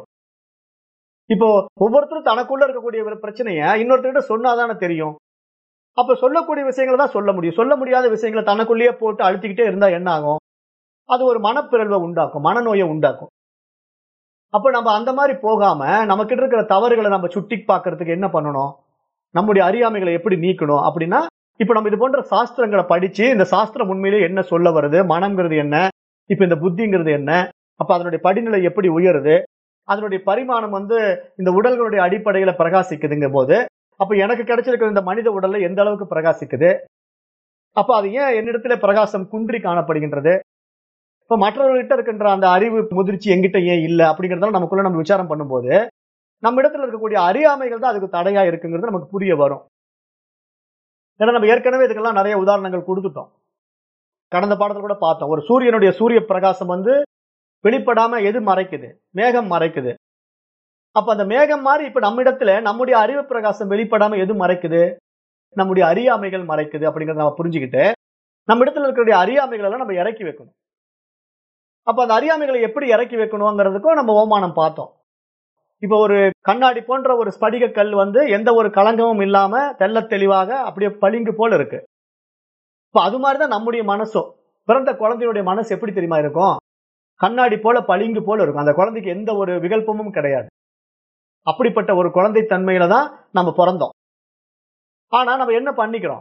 இப்போ ஒவ்வொருத்தரும் தனக்குள்ள இருக்கக்கூடிய ஒரு பிரச்சனைய இன்னொருத்தர்கிட்ட சொன்னாதானே தெரியும் அப்ப சொல்லக்கூடிய விஷயங்களை தான் சொல்ல முடியும் சொல்ல முடியாத விஷயங்களை தனக்குள்ளேயே போட்டு அழுத்திக்கிட்டே இருந்தா என்ன ஆகும் அது ஒரு மனப்பிறழ்வை உண்டாக்கும் மனநோயை உண்டாக்கும் அப்ப நம்ம அந்த மாதிரி போகாம நமக்கிட்ட இருக்கிற தவறுகளை நம்ம சுட்டி பார்க்கறதுக்கு என்ன பண்ணணும் நம்முடைய அறியாமைகளை எப்படி நீக்கணும் அப்படின்னா இப்ப நம்ம இது போன்ற சாஸ்திரங்களை படிச்சு இந்த சாஸ்திரம் உண்மையிலேயே என்ன சொல்ல வருது மனம்ங்கிறது என்ன இப்ப இந்த புத்திங்கிறது என்ன அப்ப அதனுடைய படிநிலை எப்படி உயருது அதனுடைய பரிமாணம் வந்து இந்த உடல்களுடைய அடிப்படையில பிரகாசிக்குதுங்க போது அப்ப எனக்கு கிடைச்சிருக்கிற இந்த மனித உடல்ல எந்த அளவுக்கு பிரகாசிக்குது அப்ப அது ஏன் என்னிடத்துல பிரகாசம் குன்றி காணப்படுகின்றது இப்ப மற்றவர்கள்கிட்ட இருக்கின்ற அந்த அறிவு முதிர்ச்சி எங்கிட்ட ஏன் இல்லை அப்படிங்கறதால நமக்குள்ள நம்ம விசாரம் பண்ணும்போது நம்ம இடத்துல இருக்கக்கூடிய அறியாமைகள் தான் அதுக்கு தடையா இருக்குங்கிறது நமக்கு புரிய வரும் ஏன்னா நம்ம ஏற்கனவே இதுக்கெல்லாம் நிறைய உதாரணங்கள் கொடுத்துட்டோம் கடந்த பாடத்துல கூட பார்த்தோம் ஒரு சூரியனுடைய சூரிய பிரகாசம் வந்து வெளிப்படாம எது மறைக்குது மேகம் மறைக்குது அப்ப அந்த மேகம் மாதிரி இப்ப நம்ம இடத்துல நம்முடைய அறிவு பிரகாசம் வெளிப்படாம எது மறைக்குது நம்முடைய அறியாமைகள் மறைக்குது அப்படிங்கறத நம்ம புரிஞ்சுக்கிட்டு நம்ம இடத்துல இருக்கக்கூடிய அறியாமைகள் எல்லாம் நம்ம இறக்கி வைக்கணும் அப்ப அந்த அறியாமைகளை எப்படி இறக்கி வைக்கணுங்கிறதுக்கும் நம்ம ஓமானம் பார்த்தோம் இப்போ ஒரு கண்ணாடி போன்ற ஒரு ஸ்படிக கல் வந்து எந்த ஒரு களங்கமும் இல்லாம தெள்ள தெளிவாக அப்படியே பளிங்கு போல இருக்கு இப்ப அது மாதிரிதான் நம்முடைய மனசும் பிறந்த குழந்தையுடைய மனசு எப்படி தெரியுமா இருக்கும் கண்ணாடி போல பளிங்கு போல இருக்கும் அந்த குழந்தைக்கு எந்த ஒரு விகல்பமும் கிடையாது அப்படிப்பட்ட ஒரு குழந்தை தன்மையில தான் நம்ம பிறந்தோம் ஆனா நம்ம என்ன பண்ணிக்கிறோம்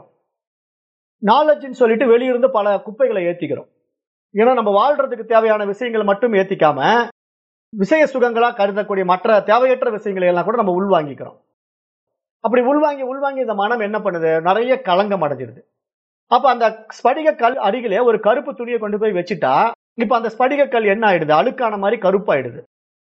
நாலேஜ்னு சொல்லிட்டு வெளியிருந்து பல குப்பைகளை ஏத்திக்கிறோம் ஏன்னா நம்ம வாழ்றதுக்கு தேவையான விஷயங்களை மட்டும் ஏத்திக்காம விஷய சுகங்களா கருதக்கூடிய மற்ற தேவையற்ற விஷயங்களை எல்லாம் கூட நம்ம உள்வாங்கிக்கிறோம் அப்படி உள்வாங்கி உள்வாங்கி இந்த மனம் என்ன பண்ணுது நிறைய களங்கம் அடைஞ்சிருது அப்ப அந்த ஸ்படிக கல் அருகிலே ஒரு கருப்பு துணியை கொண்டு போய் வச்சுட்டா இப்ப அந்த ஸ்படிக கல் என்ன ஆயிடுது அழுக்கான மாதிரி கருப்பாயிடுது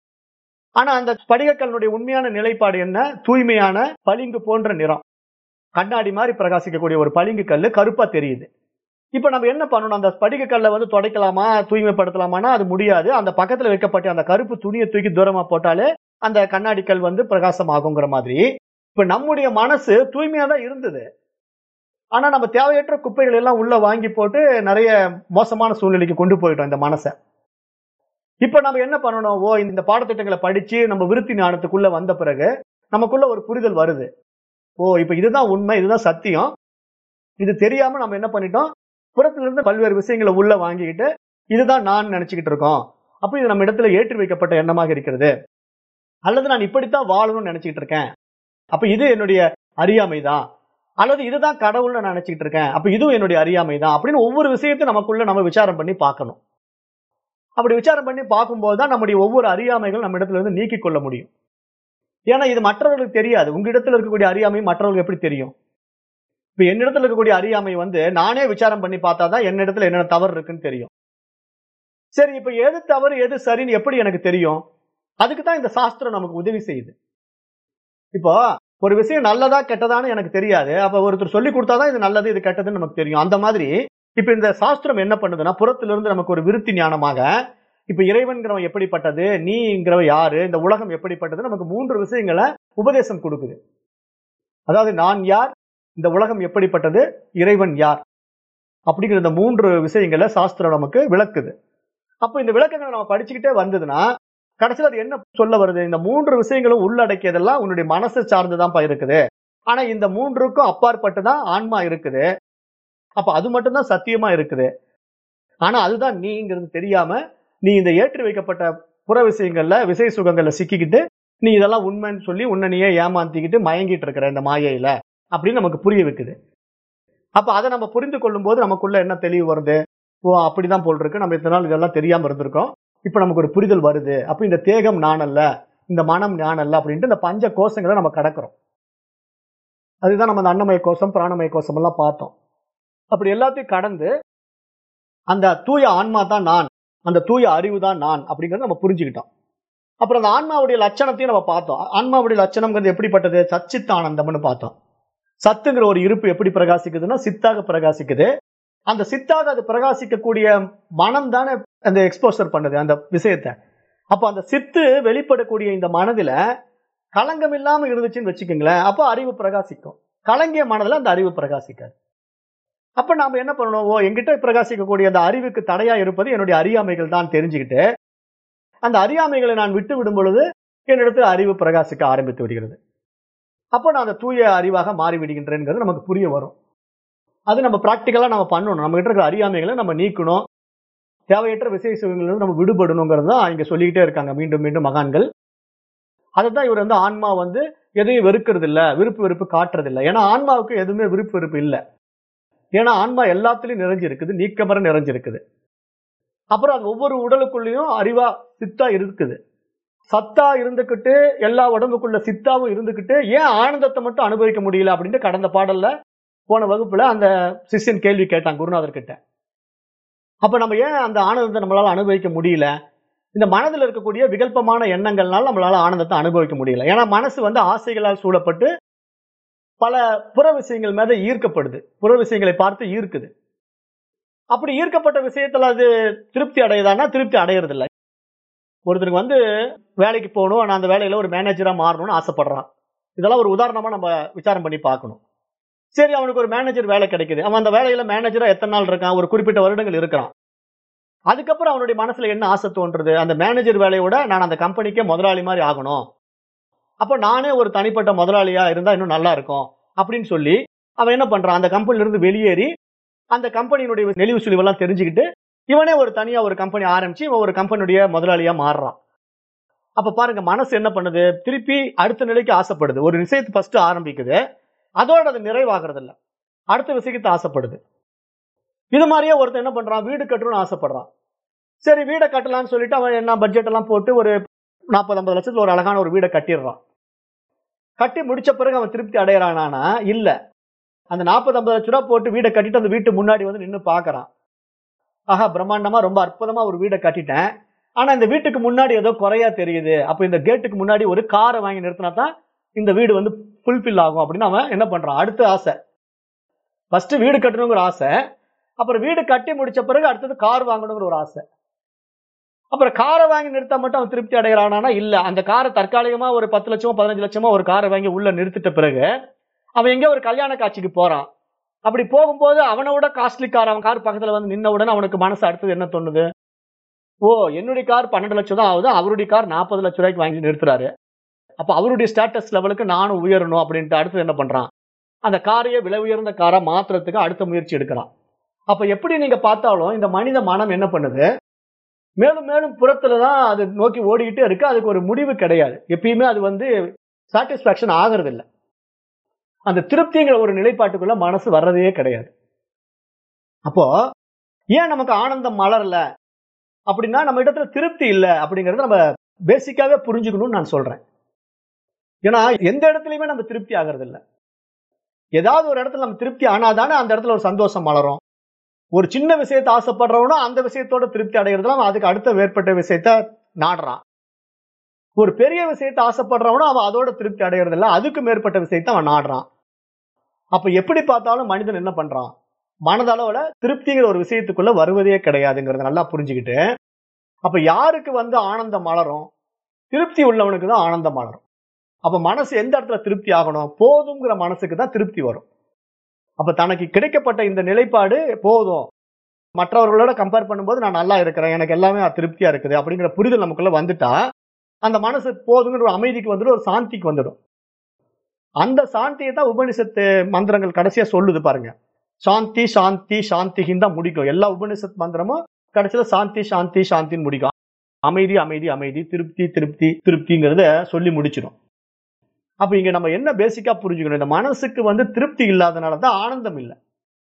ஆனா அந்த ஸ்படிக கல்லுடைய உண்மையான நிலைப்பாடு என்ன தூய்மையான பளிங்கு போன்ற நிறம் கண்ணாடி மாதிரி பிரகாசிக்கக்கூடிய ஒரு பளிங்கு கல் கருப்பா தெரியுது இப்ப நம்ம என்ன பண்ணணும் அந்த ஸ்படிக கல்லை வந்து துடைக்கலாமா தூய்மைப்படுத்தலாமான்னா அது முடியாது அந்த பக்கத்துல வைக்கப்பட்ட அந்த கருப்பு துணியை தூக்கி தூரமா போட்டாலே அந்த கண்ணாடி கல் வந்து பிரகாசம் ஆகுங்கிற மாதிரி இப்ப நம்முடைய மனசு தூய்மையா தான் இருந்தது ஆனா நம்ம தேவையற்ற குப்பைகள் எல்லாம் உள்ள வாங்கி போட்டு நிறைய மோசமான சூழ்நிலைக்கு கொண்டு போயிட்டோம் இந்த மனசை இப்ப நம்ம என்ன பண்ணணும் ஓ இந்த பாடத்திட்டங்களை படிச்சு நம்ம விருத்தி ஞானத்துக்குள்ள வந்த பிறகு நமக்குள்ள ஒரு புரிதல் வருது ஓ இப்ப இதுதான் உண்மை இதுதான் சத்தியம் இது தெரியாம நம்ம என்ன பண்ணிட்டோம் புறத்துல இருந்து பல்வேறு விஷயங்களை உள்ள வாங்கிக்கிட்டு இதுதான் நான் நினைச்சுக்கிட்டு இருக்கோம் அப்ப இது நம்ம இடத்துல ஏற்றி வைக்கப்பட்ட எண்ணமாக இருக்கிறது அல்லது நான் இப்படித்தான் வாழணும்னு நினைச்சுக்கிட்டு இருக்கேன் அப்ப இது என்னுடைய அறியாமை தான் அல்லது இதுதான் கடவுள்னு நான் நினைச்சுக்கிட்டு இருக்கேன் அப்ப இதுவும் என்னுடைய அறியாமை தான் அப்படின்னு ஒவ்வொரு விஷயத்தையும் நமக்குள்ள நம்ம விசாரம் பண்ணி பார்க்கணும் அப்படி விசாரம் பண்ணி பார்க்கும்போது தான் நம்முடைய ஒவ்வொரு அறியாமைகள் நம்ம இடத்துல இருந்து நீக்கிக் கொள்ள முடியும் ஏன்னா இது மற்றவர்களுக்கு தெரியாது உங்க இடத்துல இருக்கக்கூடிய அறியாமை மற்றவர்களுக்கு எப்படி தெரியும் இப்ப என்னிடத்துல இருக்கக்கூடிய அறியாமை வந்து நானே விசாரம் பண்ணி பார்த்தாதான் என்னிடத்துல என்ன தவறு இருக்குன்னு தெரியும் சரி இப்ப எது தவறு எது சரின்னு எப்படி எனக்கு தெரியும் அதுக்கு தான் இந்த சாஸ்திரம் நமக்கு உதவி செய்யுது இப்போ ஒரு விஷயம் நல்லதா கெட்டதான்னு எனக்கு தெரியாது அப்ப ஒருத்தர் சொல்லி கொடுத்தாதான் இது நல்லது இது கெட்டதுன்னு நமக்கு தெரியும் அந்த மாதிரி இப்ப இந்த சாஸ்திரம் என்ன பண்ணுதுன்னா புறத்திலிருந்து நமக்கு ஒரு விருத்தி ஞானமாக இப்ப இறைவன்கிறவன் எப்படிப்பட்டது நீங்கிறவ யாரு இந்த உலகம் எப்படிப்பட்டது நமக்கு மூன்று விஷயங்களை உபதேசம் கொடுக்குது அதாவது நான் யார் இந்த உலகம் எப்படிப்பட்டது இறைவன் யார் அப்படிங்கிற இந்த மூன்று விஷயங்களை சாஸ்திரம் நமக்கு விளக்குது அப்போ இந்த விளக்கங்களை நம்ம படிச்சுக்கிட்டே வந்ததுன்னா கடைசியில் அது என்ன சொல்ல வருது இந்த மூன்று விஷயங்களும் உள்ளடக்கியதெல்லாம் உன்னுடைய மனசை சார்ந்துதான்ப்பா இருக்குது ஆனா இந்த மூன்றுக்கும் அப்பாற்பட்டு தான் ஆன்மா இருக்குது அப்ப அது மட்டும்தான் சத்தியமா இருக்குது ஆனா அதுதான் நீங்கிறது தெரியாம நீ இந்த ஏற்றி வைக்கப்பட்ட புற விஷயங்கள்ல விசை சுகங்கள்ல சிக்கிக்கிட்டு நீ இதெல்லாம் உண்மைன்னு சொல்லி உன்னை நீயே ஏமாத்திக்கிட்டு மயங்கிட்டு இருக்கிற இந்த மாயையில அப்படின்னு நமக்கு புரிய வைக்குது அப்ப அதை நம்ம புரிந்து கொள்ளும் போது நமக்குள்ள என்ன தெளிவு வருது ஓ அப்படிதான் போல் இருக்கு நம்ம இத்தனை நாள் இதெல்லாம் தெரியாம இருந்திருக்கோம் இப்ப நமக்கு ஒரு புரிதல் வருது அப்ப இந்த தேகம் நான் அல்ல இந்த மனம் நான் அல்ல அப்படின்ட்டு இந்த பஞ்ச கோஷங்களை நம்ம கடக்கிறோம் அதுதான் நம்ம அந்த அன்னமய கோஷம் பிராணமய கோஷம் எல்லாம் பார்த்தோம் அப்படி எல்லாத்தையும் கடந்து அந்த தூய ஆன்மா தான் நான் அந்த தூய அறிவு தான் நான் அப்படிங்கறத நம்ம புரிஞ்சுக்கிட்டோம் அப்புறம் அந்த ஆன்மாவுடைய லட்சணத்தையும் நம்ம பார்த்தோம் ஆன்மாவுடைய லட்சணம்ங்கிறது எப்படிப்பட்டது சச்சித்தானந்தம்னு பார்த்தோம் சத்துங்கிற ஒரு இருப்பு எப்படி பிரகாசிக்குதுன்னா சித்தாக பிரகாசிக்குது அந்த சித்தாக அது பிரகாசிக்கக்கூடிய மனம் தானே அந்த எக்ஸ்போசர் பண்ணுது அந்த விஷயத்த அப்ப அந்த சித்து வெளிப்படக்கூடிய இந்த மனதுல களங்கம் இல்லாம இருந்துச்சுன்னு வச்சுக்கோங்களேன் அப்ப அறிவு பிரகாசிக்கும் கலங்கிய மனதுல அந்த அறிவு பிரகாசிக்காது அப்ப நாம என்ன பண்ணணும் ஓ எங்கிட்ட பிரகாசிக்கக்கூடிய அந்த அறிவுக்கு தடையா இருப்பது என்னுடைய அறியாமைகள் தான் தெரிஞ்சுக்கிட்டு அந்த அறியாமைகளை நான் விட்டு விடும் பொழுது என்னிடத்தில் அறிவு பிரகாசிக்க ஆரம்பித்து விடுகிறது அப்போ நான் அந்த தூய அறிவாக மாறி விடுகின்றேங்கிறது நமக்கு புரிய வரும் அது நம்ம ப்ராக்டிக்கலா நம்ம பண்ணணும் நம்ம கிட்ட இருக்கிற அறியாமைகளை நம்ம நீக்கணும் தேவையற்ற விசேஷ சுகங்களிலிருந்து நம்ம விடுபடணுங்கிறது தான் இங்க சொல்லிக்கிட்டே இருக்காங்க மீண்டும் மீண்டும் மகான்கள் அதுதான் இவர் வந்து ஆன்மா வந்து எதையும் வெறுக்கிறது இல்ல விருப்பு வெறுப்பு காட்டுறது இல்ல ஏன்னா ஆன்மாவுக்கு எதுவுமே விருப்பு வெறுப்பு இல்ல ஏன்னா ஆன்மா எல்லாத்துலயும் நிறைஞ்சிருக்குது நீக்கமர நிறைஞ்சிருக்குது அப்புறம் அது ஒவ்வொரு உடலுக்குள்ளேயும் அறிவா சித்தா இருக்குது சத்தா இருந்துகிட்டு எல்லா உடம்புக்குள்ள சித்தாவும் இருந்துகிட்டு ஏன் ஆனந்தத்தை மட்டும் அனுபவிக்க முடியல அப்படின்ட்டு கடந்த பாடல்ல போன வகுப்புல அந்த சிஷ்யன் கேள்வி கேட்டான் குருநாதர் கிட்ட அப்ப நம்ம ஏன் அந்த ஆனந்தத்தை நம்மளால அனுபவிக்க முடியல இந்த மனதில் இருக்கக்கூடிய விகல்பமான எண்ணங்கள்னால நம்மளால ஆனந்தத்தை அனுபவிக்க முடியல ஏன்னா மனசு வந்து ஆசைகளால் சூழப்பட்டு பல புற விஷயங்கள் மேல ஈர்க்கப்படுது புற விஷயங்களை பார்த்து ஈர்க்குது அப்படி ஈர்க்கப்பட்ட விஷயத்துல அது திருப்தி அடையுதான்னா திருப்தி அடையறது இல்லை ஒருத்தருக்கு வந்து வேலைக்கு போகணும் ஆனா அந்த வேலையில ஒரு மேனேஜரா மாறணும்னு ஆசைப்படுறான் இதெல்லாம் ஒரு உதாரணமா நம்ம விசாரம் பண்ணி பார்க்கணும் சரி அவனுக்கு ஒரு மேனேஜர் வேலை கிடைக்குது அவன் அந்த வேலையில மேனேஜரா எத்தனை நாள் இருக்கான் ஒரு குறிப்பிட்ட வருடங்கள் இருக்கிறான் அதுக்கப்புறம் அவனுடைய மனசுல என்ன ஆசை தோன்றுது அந்த மேனேஜர் வேலையோட நான் அந்த கம்பெனிக்கே முதலாளி மாதிரி ஆகணும் அப்ப நானே ஒரு தனிப்பட்ட முதலாளியா இருந்தா இன்னும் நல்லா இருக்கும் அப்படின்னு சொல்லி அவன் என்ன பண்றான் அந்த கம்பெனில இருந்து வெளியேறி அந்த கம்பெனியினுடைய நெளிவு சுழிவெல்லாம் தெரிஞ்சுக்கிட்டு இவனே ஒரு தனியா ஒரு கம்பெனி ஆரம்பிச்சு இவன் ஒரு கம்பெனியுடைய முதலாளியா மாறுறான் அப்ப பாருங்க மனசு என்ன பண்ணுது திருப்பி அடுத்த நிலைக்கு ஆசைப்படுது ஒரு விஷயத்தை ஃபர்ஸ்ட் ஆரம்பிக்குது அதோட அது நிறைவாகிறது இல்ல அடுத்த விஷயத்தை ஆசைப்படுது இது மாதிரியே ஒருத்தன் என்ன பண்றான் வீடு கட்டணும்னு ஆசைப்படுறான் சரி வீடை கட்டலாம்னு சொல்லிட்டு அவன் என்ன பட்ஜெட் எல்லாம் போட்டு ஒரு நாற்பது ஐம்பது லட்சத்துல ஒரு அழகான ஒரு வீடை கட்டிடுறான் கட்டி முடிச்ச பிறகு அவன் திருப்தி அடையறானா இல்ல அந்த நாற்பது ஐம்பது லட்ச ரூபா போட்டு வீடை கட்டிட்டு அந்த வீட்டு முன்னாடி வந்து நின்று பாக்குறான் ஆஹா பிரம்மாண்டமா ரொம்ப அற்புதமா ஒரு வீடை கட்டிட்டேன் ஆனா இந்த வீட்டுக்கு முன்னாடி ஏதோ குறையா தெரியுது அப்ப இந்த கேட்டுக்கு முன்னாடி ஒரு காரை வாங்கி நிறுத்தினா தான் இந்த வீடு வந்து ஃபுல்ஃபில் ஆகும் அப்படின்னு அவன் என்ன பண்றான் அடுத்த ஆசை ஃபர்ஸ்ட் வீடு கட்டணுங்கிற ஆசை அப்புறம் வீடு கட்டி முடிச்ச பிறகு அடுத்தது கார் வாங்கணுங்கிற ஒரு ஆசை அப்புறம் காரை வாங்கி நிறுத்தா மட்டும் அவன் திருப்தி அடைகிறானா இல்ல அந்த காரை தற்காலிகமா ஒரு பத்து லட்சமோ பதினஞ்சு லட்சமோ ஒரு காரை வாங்கி உள்ள நிறுத்திட்ட பிறகு அவன் எங்கேயோ ஒரு கல்யாண காட்சிக்கு போறான் அப்படி போகும்போது அவனை விட காஸ்ட்லி கார் அவன் கார் பக்கத்துல வந்து நின்ன உடனே அவனுக்கு மனசு அடுத்தது என்ன தோணுது ஓ என்னுடைய கார் பன்னெண்டு லட்சம் தான் ஆகுது அவருடைய கார் நாற்பது லட்ச ரூபாய்க்கு வாங்கி நிறுத்துறாரு அப்ப அவருடைய ஸ்டேட்டஸ் லெவலுக்கு நானும் உயரணும் அப்படின்ட்டு அடுத்தது என்ன பண்றான் அந்த காரையே விலை உயர்ந்த காரா மாத்துறதுக்கு அடுத்த முயற்சி எடுக்கிறான் அப்ப எப்படி நீங்க பார்த்தாலும் இந்த மனித மனம் என்ன பண்ணுது மேலும் மேலும் புறத்துல தான் அது நோக்கி ஓடிக்கிட்டே இருக்கு அதுக்கு ஒரு முடிவு கிடையாது எப்பயுமே அது வந்து சாட்டிஸ்பாக்சன் ஆகிறது இல்லை அந்த திருப்திங்கிற ஒரு நிலைப்பாட்டுக்குள்ள மனசு வர்றதே கிடையாது அப்போ ஏன் நமக்கு ஆனந்தம் மலரல அப்படின்னா நம்ம இடத்துல திருப்தி இல்லை அப்படிங்கறத நம்ம பேசிக்காவே புரிஞ்சுக்கணும்னு நான் சொல்றேன் ஏன்னா எந்த இடத்துலயுமே நம்ம திருப்தி ஆகிறது இல்லை ஏதாவது ஒரு இடத்துல நம்ம திருப்தி ஆனாதானே அந்த இடத்துல ஒரு சந்தோஷம் மலரும் ஒரு சின்ன விஷயத்தை ஆசைப்படுறவனும் அந்த விஷயத்தோட திருப்தி அடைகிறதுல அவன் அதுக்கு அடுத்த வேறுபட்ட விஷயத்த நாடுறான் ஒரு பெரிய விஷயத்தை ஆசைப்படுறவனும் அவன் அதோட திருப்தி அடைகிறது இல்ல அதுக்கு மேற்பட்ட விஷயத்தை அவன் நாடுறான் அப்ப எப்படி பார்த்தாலும் மனிதன் என்ன பண்றான் மனதளவுல திருப்திங்கிற ஒரு விஷயத்துக்குள்ள வருவதே கிடையாதுங்கிறத நல்லா புரிஞ்சுக்கிட்டு அப்ப யாருக்கு வந்து ஆனந்தம் மலரும் திருப்தி உள்ளவனுக்கு தான் ஆனந்தம் மலரும் அப்ப மனசு எந்த இடத்துல திருப்தி ஆகணும் போதுங்கிற மனசுக்கு தான் திருப்தி வரும் அப்ப தனக்கு கிடைக்கப்பட்ட இந்த நிலைப்பாடு போதும் மற்றவர்களோட கம்பேர் பண்ணும்போது நான் நல்லா இருக்கிறேன் எனக்கு எல்லாமே திருப்தியா இருக்குது அப்படிங்கிற புரிதல் நமக்குள்ள வந்துட்டா அந்த மனசு போதுங்கிற ஒரு அமைதிக்கு வந்துடும் ஒரு சாந்திக்கு வந்துடும் அந்த சாந்தியை தான் உபனிஷத்து மந்திரங்கள் கடைசியா சொல்லுது பாருங்க சாந்தி சாந்தி சாந்திகின்னு தான் முடிக்கும் எல்லா உபனிஷத் மந்திரமும் கடைசியில சாந்தி சாந்தி சாந்தின்னு முடிக்கும் அமைதி அமைதி அமைதி திருப்தி திருப்தி திருப்திங்கிறத சொல்லி முடிச்சிடும் அப்ப இங்க நம்ம என்ன பேசிக்கா புரிஞ்சுக்கணும் இந்த மனசுக்கு வந்து திருப்தி இல்லாதனால தான் ஆனந்தம் இல்லை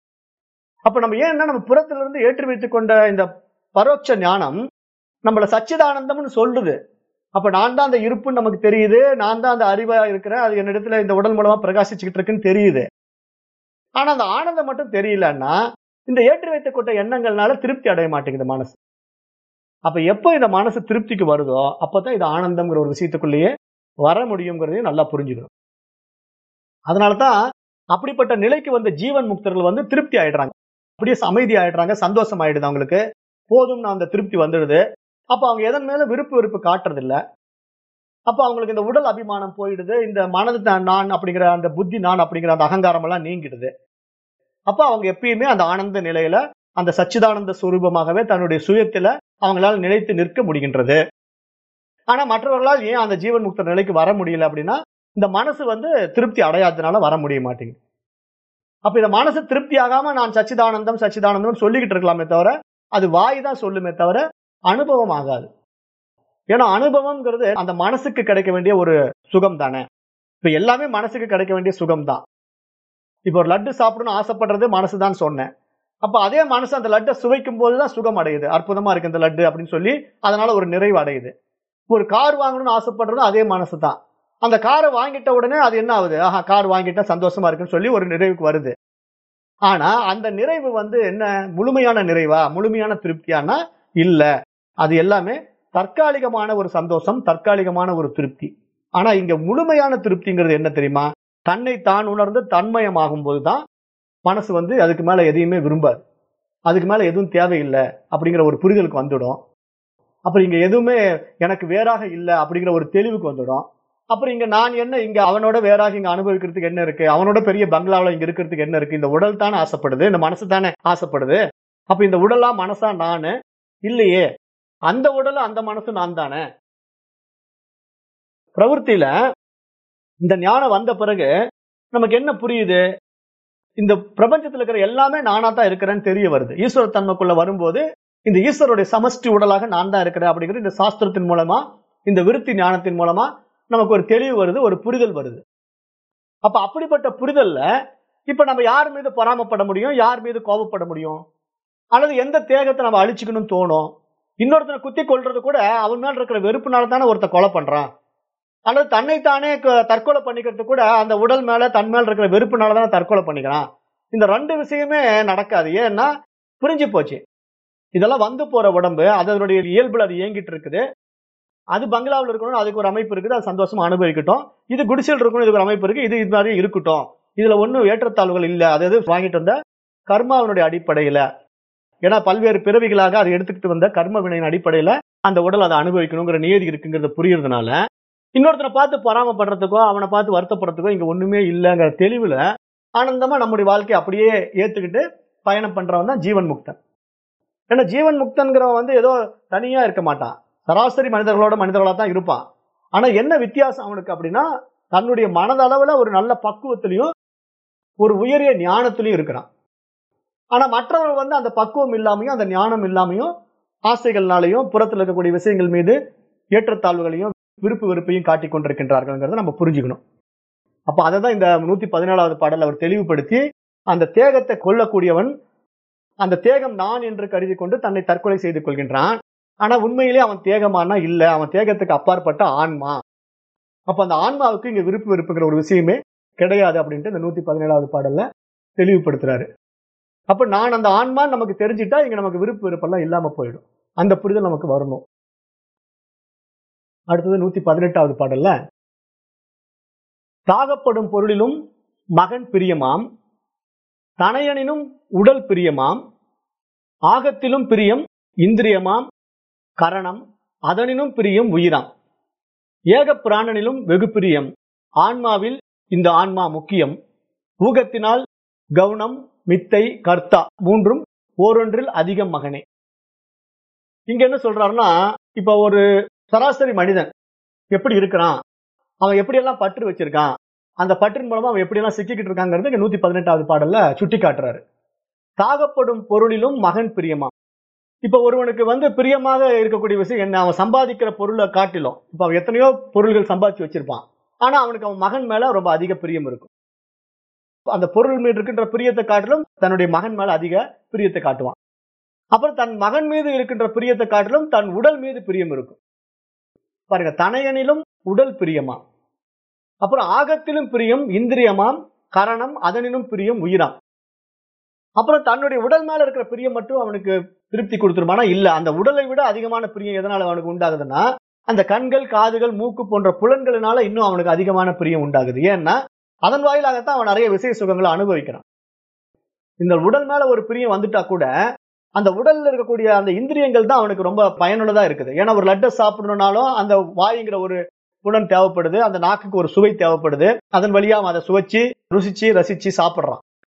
அப்ப நம்ம ஏன்னா நம்ம புறத்துல இருந்து ஏற்றி வைத்துக் கொண்ட இந்த பரோட்ச ஞானம் நம்மள சச்சிதானந்தம்னு சொல்லுது அப்ப நான் தான் அந்த இருப்புன்னு நமக்கு தெரியுது நான் தான் அந்த அறிவா இருக்கிறேன் அது என்னிடத்துல இந்த உடல் மூலமா பிரகாசிச்சுக்கிட்டு இருக்குன்னு தெரியுது ஆனா அந்த ஆனந்தம் மட்டும் தெரியலன்னா இந்த ஏற்றி வைத்துக் கொண்ட எண்ணங்கள்னால திருப்தி அடைய மாட்டேங்குது மனசு அப்ப எப்போ இந்த மனசு திருப்திக்கு வருதோ அப்பதான் இது ஆனந்தம்ங்கிற ஒரு விஷயத்துக்குள்ளேயே வர முடியுங்கிறதையும் நல்லா புரிஞ்சுக்கணும் அதனாலதான் அப்படிப்பட்ட நிலைக்கு வந்த ஜீவன் முக்தர்கள் வந்து திருப்தி ஆயிடுறாங்க அப்படியே அமைதி ஆயிடுறாங்க சந்தோஷம் ஆயிடுது அவங்களுக்கு போதும்னு அந்த திருப்தி வந்துடுது அப்ப அவங்க எதன் மேல விருப்பு வெறுப்பு காட்டுறது இல்ல அப்ப அவங்களுக்கு இந்த உடல் அபிமானம் போயிடுது இந்த மனது தான் நான் அப்படிங்கிற அந்த புத்தி நான் அப்படிங்கிற அந்த அகங்காரம் எல்லாம் நீங்கிடுது அப்ப அவங்க எப்பயுமே அந்த ஆனந்த நிலையில அந்த சச்சிதானந்த சுரூபமாகவே தன்னுடைய சுயத்துல அவங்களால நிலைத்து நிற்க முடிகின்றது ஆனா மற்றவர்களால் ஏன் அந்த ஜீவன் முக்த நிலைக்கு வர முடியல அப்படின்னா இந்த மனசு வந்து திருப்தி அடையாததுனால வர முடிய மாட்டேங்குது அப்ப இந்த மனசு திருப்தி ஆகாம நான் சச்சிதானந்தம் சச்சிதானந்தம் சொல்லிக்கிட்டு இருக்கலாமே தவிர அது வாய் தான் சொல்லுமே தவிர அனுபவம் ஆகாது ஏன்னா அனுபவம்ங்கிறது அந்த மனசுக்கு கிடைக்க வேண்டிய ஒரு சுகம் தானே இப்ப எல்லாமே மனசுக்கு கிடைக்க வேண்டிய சுகம் தான் இப்போ ஒரு லட்டு சாப்பிடணும்னு ஆசைப்படுறது மனசு தான் சொன்னேன் அப்ப அதே மனசு அந்த லட்டை சுவைக்கும் போதுதான் சுகம் அடையுது அற்புதமா இருக்கு இந்த லட்டு அப்படின்னு சொல்லி அதனால ஒரு நிறைவு அடையுது ஒரு கார் வாங்கணும்னு ஆசைப்படுறது அதே மனசு தான் அந்த காரை வாங்கிட்ட உடனே அது என்ன ஆகுது ஆஹா கார் வாங்கிட்டா சந்தோஷமா இருக்குன்னு சொல்லி ஒரு நிறைவுக்கு வருது ஆனா அந்த நிறைவு வந்து என்ன முழுமையான நிறைவா முழுமையான திருப்தியானா இல்ல அது எல்லாமே தற்காலிகமான ஒரு சந்தோஷம் தற்காலிகமான ஒரு திருப்தி ஆனா இங்க முழுமையான திருப்திங்கிறது என்ன தெரியுமா தன்னை தான் உணர்ந்து தன்மயமாகும் போதுதான் மனசு வந்து அதுக்கு மேல எதையுமே விரும்பாது அதுக்கு மேல எதுவும் தேவையில்லை அப்படிங்கிற ஒரு புரிதலுக்கு வந்துடும் அப்புறம் இங்க எதுவுமே எனக்கு வேறாக இல்லை அப்படிங்கிற ஒரு தெளிவுக்கு வந்துடும் அப்புறம் இங்க நான் என்ன இங்க அவனோட வேறாக இங்க அனுபவிக்கிறதுக்கு என்ன இருக்கு அவனோட பெரிய பங்களாவில் இங்க இருக்கிறதுக்கு என்ன இருக்கு இந்த உடல் தானே ஆசைப்படுது இந்த மனசு தானே ஆசைப்படுது அப்ப இந்த உடலா மனசா நானு இல்லையே அந்த உடல் அந்த மனசு நான் தானே பிரவൃத்தியில இந்த ஞானம் வந்த பிறகு நமக்கு என்ன புரியுது இந்த பிரபஞ்சத்துல இருக்கிற எல்லாமே நானா தான் இருக்கிறேன்னு தெரிய வருது ஈஸ்வர தன்மைக்குள்ள வரும்போது இந்த ஈஸ்வருடைய சமஷ்டி உடலாக நான் தான் இருக்கிறேன் அப்படிங்கிறது இந்த சாஸ்திரத்தின் மூலமா இந்த விருத்தி ஞானத்தின் மூலமா நமக்கு ஒரு தெளிவு வருது ஒரு புரிதல் வருது அப்ப அப்படிப்பட்ட புரிதல்ல இப்ப நம்ம யார் மீது பொறாமப்பட முடியும் யார் மீது கோபப்பட முடியும் அல்லது எந்த தேகத்தை நம்ம அழிச்சுக்கணும்னு தோணும் இன்னொருத்தனை குத்தி கொள்றது கூட அவன் மேல இருக்கிற வெறுப்புனால தானே ஒருத்த கொலை பண்றான் அல்லது தன்னைத்தானே க- தற்கொலை பண்ணிக்கிறது கூட அந்த உடல் மேல தன் மேல இருக்கிற வெறுப்புனால தானே தற்கொலை பண்ணிக்கிறான் இந்த ரெண்டு விஷயமே நடக்காது ஏன்னா புரிஞ்சு போச்சு இதெல்லாம் வந்து போற உடம்பு அதனுடைய இயல்புல அது இயங்கிட்டு இருக்குது அது பங்களாவில் இருக்கணும் அதுக்கு ஒரு அமைப்பு இருக்குது அது சந்தோஷமா அனுபவிக்கட்டும் இது குடிசையில் இருக்கணும் இதுக்கு ஒரு அமைப்பு இருக்கு இது இது மாதிரி இருக்கட்டும் இதுல ஒன்றும் ஏற்றத்தாழ்வுகள் இல்லை அதாவது வாங்கிட்டு வந்த கர்மாவினுடைய அடிப்படையில ஏன்னா பல்வேறு பிறவிகளாக அதை எடுத்துக்கிட்டு வந்த கர்ம வினையின் அடிப்படையில அந்த உடல் அதை அனுபவிக்கணுங்கிற நியதி இருக்குங்கிறத புரியறதுனால இன்னொருத்தனை பார்த்து பொறாமப்படுறதுக்கோ அவனை பார்த்து வருத்தப்படுறதுக்கோ இங்க ஒண்ணுமே இல்லைங்கிற தெளிவுல ஆனந்தமா நம்முடைய வாழ்க்கையை அப்படியே ஏத்துக்கிட்டு பயணம் பண்றவன் தான் ஜீவன் முக்தன் ஏன்னா ஜீவன் முக்தன்கிறவன் வந்து ஏதோ தனியா இருக்க மாட்டான் சராசரி மனிதர்களோட மனிதர்களா தான் இருப்பான் ஆனா என்ன வித்தியாசம் அவனுக்கு அப்படின்னா தன்னுடைய மனதளவுல ஒரு நல்ல பக்குவத்திலையும் ஒரு உயரிய ஞானத்திலையும் இருக்கிறான் ஆனா மற்றவர்கள் வந்து அந்த பக்குவம் இல்லாமையும் அந்த ஞானம் இல்லாமையும் ஆசைகள்னாலையும் புறத்தில் இருக்கக்கூடிய விஷயங்கள் மீது ஏற்றத்தாழ்வுகளையும் விருப்பு வெறுப்பையும் காட்டிக் கொண்டிருக்கின்றார்கள்ங்கிறத நம்ம புரிஞ்சுக்கணும் அப்ப அதை தான் இந்த நூத்தி பதினேழாவது பாடல் அவர் தெளிவுபடுத்தி அந்த தேகத்தை கொல்லக்கூடியவன் அந்த தேகம் நான் என்று கருதி கொண்டு தன்னை தற்கொலை செய்து கொள்கின்றான் ஆனா உண்மையிலே அவன் தேகமானா இல்ல அவன் தேகத்துக்கு அப்பாற்பட்ட ஆன்மா அப்ப அந்த ஆன்மாவுக்கு இங்க விருப்பு வெறுப்புங்கிற ஒரு விஷயமே கிடையாது அப்படின்ட்டு இந்த நூத்தி பதினேழாவது பாடல்ல தெளிவுபடுத்துறாரு அப்ப நான் அந்த ஆன்மா நமக்கு தெரிஞ்சிட்டா இங்க நமக்கு விருப்பு விருப்பெல்லாம் இல்லாம போயிடும் அந்த புரிதல் நமக்கு வரணும் அடுத்தது நூத்தி பதினெட்டாவது பாடல்ல தாகப்படும் பொருளிலும் மகன் பிரியமாம் தனையனினும் உடல் பிரியமாம் ஆகத்திலும் பிரியம் இந்திரியமாம் கரணம் அதனினும் பிரியம் உயிராம் ஏக பிராணனிலும் வெகு பிரியம் ஆன்மாவில் இந்த ஆன்மா முக்கியம் ஊகத்தினால் கவுனம் மித்தை கர்த்தா மூன்றும் ஓரொன்றில் அதிகம் மகனே இங்க என்ன சொல்றாருன்னா இப்ப ஒரு சராசரி மனிதன் எப்படி இருக்கிறான் அவன் எப்படியெல்லாம் பற்று வச்சிருக்கான் அந்த பற்றின் மூலமா அவன் எப்படியெல்லாம் சிக்கிக்கிட்டு இருக்காங்கிறது இங்க நூத்தி பதினெட்டாவது பாடல்ல சுட்டி காட்டுறாரு தாகப்படும் பொருளிலும் மகன் பிரியமா இப்ப ஒருவனுக்கு வந்து பிரியமாக இருக்கக்கூடிய விஷயம் என்ன அவன் சம்பாதிக்கிற பொருளை காட்டிலும் இப்ப அவன் எத்தனையோ பொருள்கள் சம்பாதிச்சு வச்சிருப்பான் ஆனா அவனுக்கு அவன் மகன் மேல ரொம்ப அதிக பிரியம் இருக்கும் அந்த பொருள் மீது இருக்கின்ற பிரியத்தை காட்டிலும் தன்னுடைய மகன் மேல அதிக பிரியத்தை காட்டுவான் அப்புறம் தன் மகன் மீது இருக்கின்ற பிரியத்தை காட்டிலும் தன் உடல் மீது பிரியம் இருக்கும் பாருங்க தனையனிலும் உடல் பிரியமா அப்புறம் ஆகத்திலும் பிரியம் இந்திரியமாம் கரணம் அதனினும் பிரியம் உயிராம் அப்புறம் தன்னுடைய உடல் மேல இருக்கிற பிரியம் மட்டும் அவனுக்கு திருப்தி கொடுத்துருமானா இல்ல அந்த உடலை விட அதிகமான பிரியம் எதனால அவனுக்கு உண்டாகுதுன்னா அந்த கண்கள் காதுகள் மூக்கு போன்ற புலன்களினால இன்னும் அவனுக்கு அதிகமான பிரியம் உண்டாகுது ஏன்னா அதன் வாயிலாகத்தான் அவன் நிறைய விசை சுகங்களை அனுபவிக்கிறான் இந்த உடல் மேல ஒரு பிரியம் வந்துட்டா கூட அந்த உடல்ல இருக்கக்கூடிய அந்த இந்திரியங்கள் தான் அவனுக்கு ரொம்ப பயனுள்ளதா இருக்குது ஏன்னா ஒரு லட்டை சாப்பிடணும்னாலும் அந்த வாயுங்கிற ஒரு புலன் தேவைப்படுது அந்த நாக்குக்கு ஒரு சுவை தேவைப்படுது அதன் வழியா அவன் அதை சுவைச்சு ருசிச்சு ரசிச்சு சாப்பிடுறான்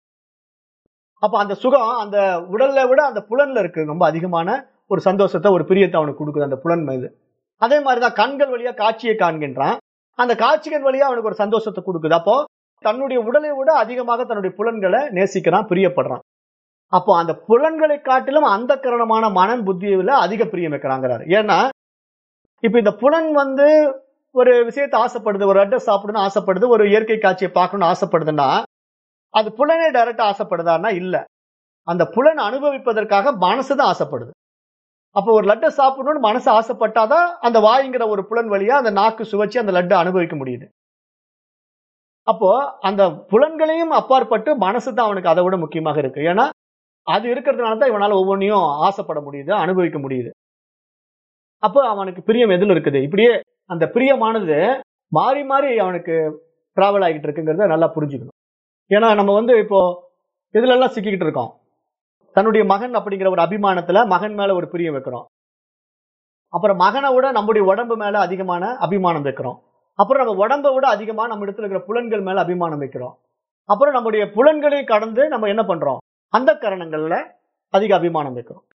அப்ப அந்த சுகம் அந்த உடல்ல விட அந்த புலன்ல இருக்கு ரொம்ப அதிகமான ஒரு சந்தோஷத்தை ஒரு பிரியத்தை அவனுக்கு கொடுக்குது அந்த புலன் மீது அதே மாதிரிதான் கண்கள் வழியா காட்சியை காண்கின்றான் அந்த காட்சிகள் வழியா அவனுக்கு ஒரு சந்தோஷத்தை கொடுக்குது அப்போ தன்னுடைய உடலை விட அதிகமாக தன்னுடைய புலன்களை நேசிக்கிறான் பிரியப்படுறான் அப்போ அந்த புலன்களை காட்டிலும் அந்த கரணமான மனம் புத்தியில அதிக பிரியம் வைக்கிறாங்கிறாரு ஏன்னா இப்ப இந்த புலன் வந்து ஒரு விஷயத்தை ஆசைப்படுது ஒரு அட்ரஸ் சாப்பிடணும்னு ஆசைப்படுது ஒரு இயற்கை காட்சியை பார்க்கணும்னு ஆசைப்படுதுன்னா அது புலனே டைரக்டா ஆசைப்படுதான்னா இல்ல அந்த புலன் அனுபவிப்பதற்காக மனசு தான் ஆசைப்படுது அப்போ ஒரு லட்டை சாப்பிடணும்னு மனசு ஆசைப்பட்டாதான் அந்த வாயுங்கிற ஒரு புலன் வழியா அந்த நாக்கு சுவைச்சு அந்த லட்டை அனுபவிக்க முடியுது அப்போ அந்த புலன்களையும் அப்பாற்பட்டு மனசு தான் அவனுக்கு அதை விட முக்கியமாக இருக்கு ஏன்னா அது இருக்கிறதுனால தான் இவனால ஒவ்வொன்றையும் ஆசைப்பட முடியுது அனுபவிக்க முடியுது அப்போ அவனுக்கு பிரியம் எதில் இருக்குது இப்படியே அந்த பிரியமானது மாறி மாறி அவனுக்கு டிராவல் ஆகிட்டு இருக்குங்கிறத நல்லா புரிஞ்சுக்கணும் ஏன்னா நம்ம வந்து இப்போ இதுல எல்லாம் சிக்கிக்கிட்டு இருக்கோம் தன்னுடைய மகன் அப்படிங்கிற ஒரு அபிமானத்துல மகன் மேல ஒரு பிரியம் வைக்கிறோம் அப்புறம் மகனை விட நம்முடைய உடம்பு மேல அதிகமான அபிமானம் வைக்கிறோம் அப்புறம் நம்ம உடம்பை விட அதிகமா நம்ம இடத்துல இருக்கிற புலன்கள் மேல அபிமானம் வைக்கிறோம் அப்புறம் நம்முடைய புலன்களை கடந்து நம்ம என்ன பண்றோம் அந்த கரணங்கள்ல அதிக அபிமானம் வைக்கிறோம்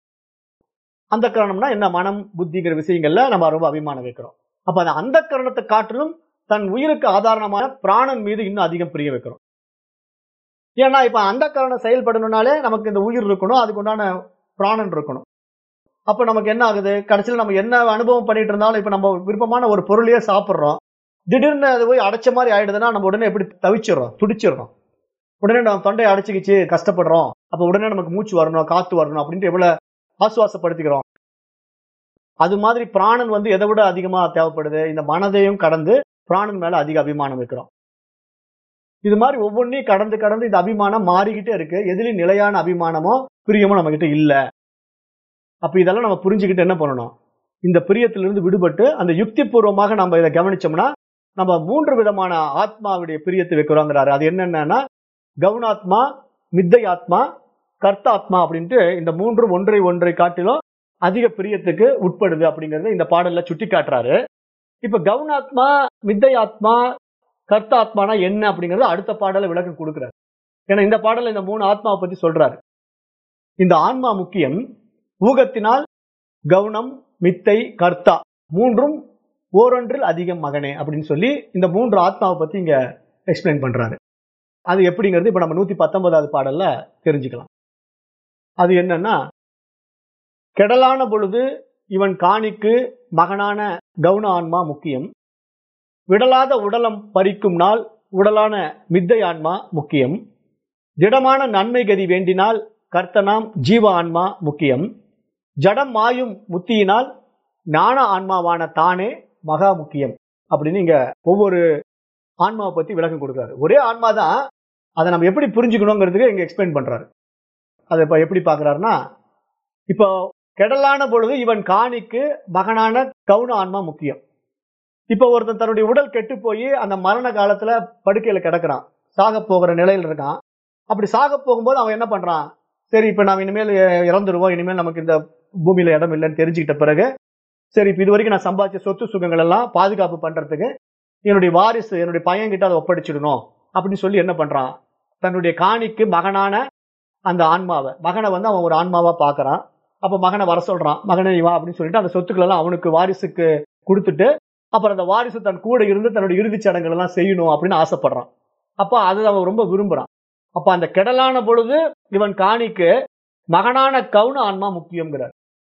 அந்த கரணம்னா என்ன மனம் புத்திங்கிற விஷயங்கள்ல நம்ம ரொம்ப அபிமானம் வைக்கிறோம் அப்ப அந்த அந்த கரணத்தை காட்டிலும் தன் உயிருக்கு ஆதாரணமான பிராணன் மீது இன்னும் அதிகம் பிரிய வைக்கிறோம் ஏன்னா இப்ப அந்த கரணம் செயல்படணும்னாலே நமக்கு இந்த உயிர் இருக்கணும் அதுக்கு உண்டான பிராணன் இருக்கணும் அப்ப நமக்கு என்ன ஆகுது கடைசியில் நம்ம என்ன அனுபவம் பண்ணிட்டு இருந்தாலும் இப்ப நம்ம விருப்பமான ஒரு பொருளையே சாப்பிட்றோம் திடீர்னு அது போய் அடைச்ச மாதிரி ஆயிடுதுன்னா நம்ம உடனே எப்படி தவிச்சிடுறோம் துடிச்சிடுறோம் உடனே நம்ம தொண்டையை அடைச்சிக்கிச்சு கஷ்டப்படுறோம் அப்ப உடனே நமக்கு மூச்சு வரணும் காத்து வரணும் அப்படின்ட்டு எவ்வளவு ஆசுவாசப்படுத்திக்கிறோம் அது மாதிரி பிராணன் வந்து எதை விட அதிகமா தேவைப்படுது இந்த மனதையும் கடந்து பிராணன் மேல அதிக அபிமானம் வைக்கிறோம் இது மாதிரி ஒவ்வொன்றையும் கடந்து கடந்து இந்த அபிமானம் மாறிக்கிட்டே இருக்கு எதுலயும் நிலையான அபிமானமோ பிரியமோ நம்ம கிட்ட இல்ல அப்ப இதெல்லாம் நம்ம புரிஞ்சுக்கிட்டு என்ன பண்ணணும் இந்த பிரியத்திலிருந்து விடுபட்டு அந்த யுக்தி பூர்வமாக நம்ம இதை கவனிச்சோம்னா நம்ம மூன்று விதமான ஆத்மாவுடைய பிரியத்தை வைக்கிறோங்கிறாரு அது என்னென்னா கவுனாத்மா மித்தை ஆத்மா கர்த்தாத்மா அப்படின்ட்டு இந்த மூன்று ஒன்றை ஒன்றை காட்டிலும் அதிக பிரியத்துக்கு உட்படுது அப்படிங்கறத இந்த பாடல்ல சுட்டி காட்டுறாரு இப்ப கவுனாத்மா மித்தை ஆத்மா கர்த்தாத்மானா என்ன அப்படிங்கறது அடுத்த பாடல விளக்கம் கொடுக்குறாரு ஏன்னா இந்த பாடல இந்த மூணு ஆத்மாவை பத்தி சொல்றாரு இந்த ஆன்மா முக்கியம் ஊகத்தினால் கவுனம் மித்தை கர்த்தா மூன்றும் ஓரொன்றில் அதிகம் மகனே அப்படின்னு சொல்லி இந்த மூன்று ஆத்மாவை பத்தி இங்க எக்ஸ்பிளைன் பண்றாரு அது எப்படிங்கிறது இப்ப நம்ம நூத்தி பத்தொன்பதாவது பாடல்ல தெரிஞ்சுக்கலாம் அது என்னன்னா கெடலான பொழுது இவன் காணிக்கு மகனான கவுன ஆன்மா முக்கியம் விடலாத உடலம் பறிக்கும் நாள் உடலான மித்தை ஆன்மா முக்கியம் திடமான நன்மை கதி வேண்டினால் கர்த்தனாம் ஜீவ ஆன்மா முக்கியம் ஜடம் மாயும் முத்தியினால் ஞான ஆன்மாவான தானே மகா முக்கியம் அப்படின்னு இங்க ஒவ்வொரு ஆன்மாவை பத்தி விளக்கம் கொடுக்குறாரு ஒரே ஆன்மா தான் அதை நம்ம எப்படி புரிஞ்சுக்கணுங்கிறதுக்கு இங்க எக்ஸ்பிளைன் பண்றாரு அதை இப்ப எப்படி பாக்குறாருன்னா இப்போ கெடலான பொழுது இவன் காணிக்கு மகனான கவுன ஆன்மா முக்கியம் இப்போ ஒருத்தன் தன்னுடைய உடல் கெட்டு போய் அந்த மரண காலத்துல படுக்கையில கிடக்குறான் சாக போகிற நிலையில இருக்கான் அப்படி சாக போகும்போது அவன் என்ன பண்றான் சரி இப்ப நாம் இனிமேல் இறந்துருவோம் இனிமேல் நமக்கு இந்த பூமியில இடம் இல்லைன்னு தெரிஞ்சுக்கிட்ட பிறகு சரி இப்ப இது வரைக்கும் நான் சம்பாதிச்ச சொத்து சுகங்கள் எல்லாம் பாதுகாப்பு பண்றதுக்கு என்னுடைய வாரிசு என்னுடைய பையன் கிட்ட அதை ஒப்படைச்சிடணும் அப்படின்னு சொல்லி என்ன பண்றான் தன்னுடைய காணிக்கு மகனான அந்த ஆன்மாவை மகனை வந்து அவன் ஒரு ஆன்மாவா பாக்குறான் அப்ப மகனை வர சொல்றான் மகனை நீ வா அப்படின்னு சொல்லிட்டு அந்த சொத்துக்கள் எல்லாம் அவனுக்கு வாரிசுக்கு கொடுத்துட்டு அப்புறம் அந்த வாரிசு தன் கூட இருந்து தன்னுடைய இறுதிச் சடங்குகள் எல்லாம் செய்யணும் அப்படின்னு ஆசைப்படுறான் அப்ப அது அவன் ரொம்ப விரும்புறான் அப்ப அந்த கெடலான பொழுது இவன் காணிக்கு மகனான கவுன ஆன்மா முக்கியங்கிறார்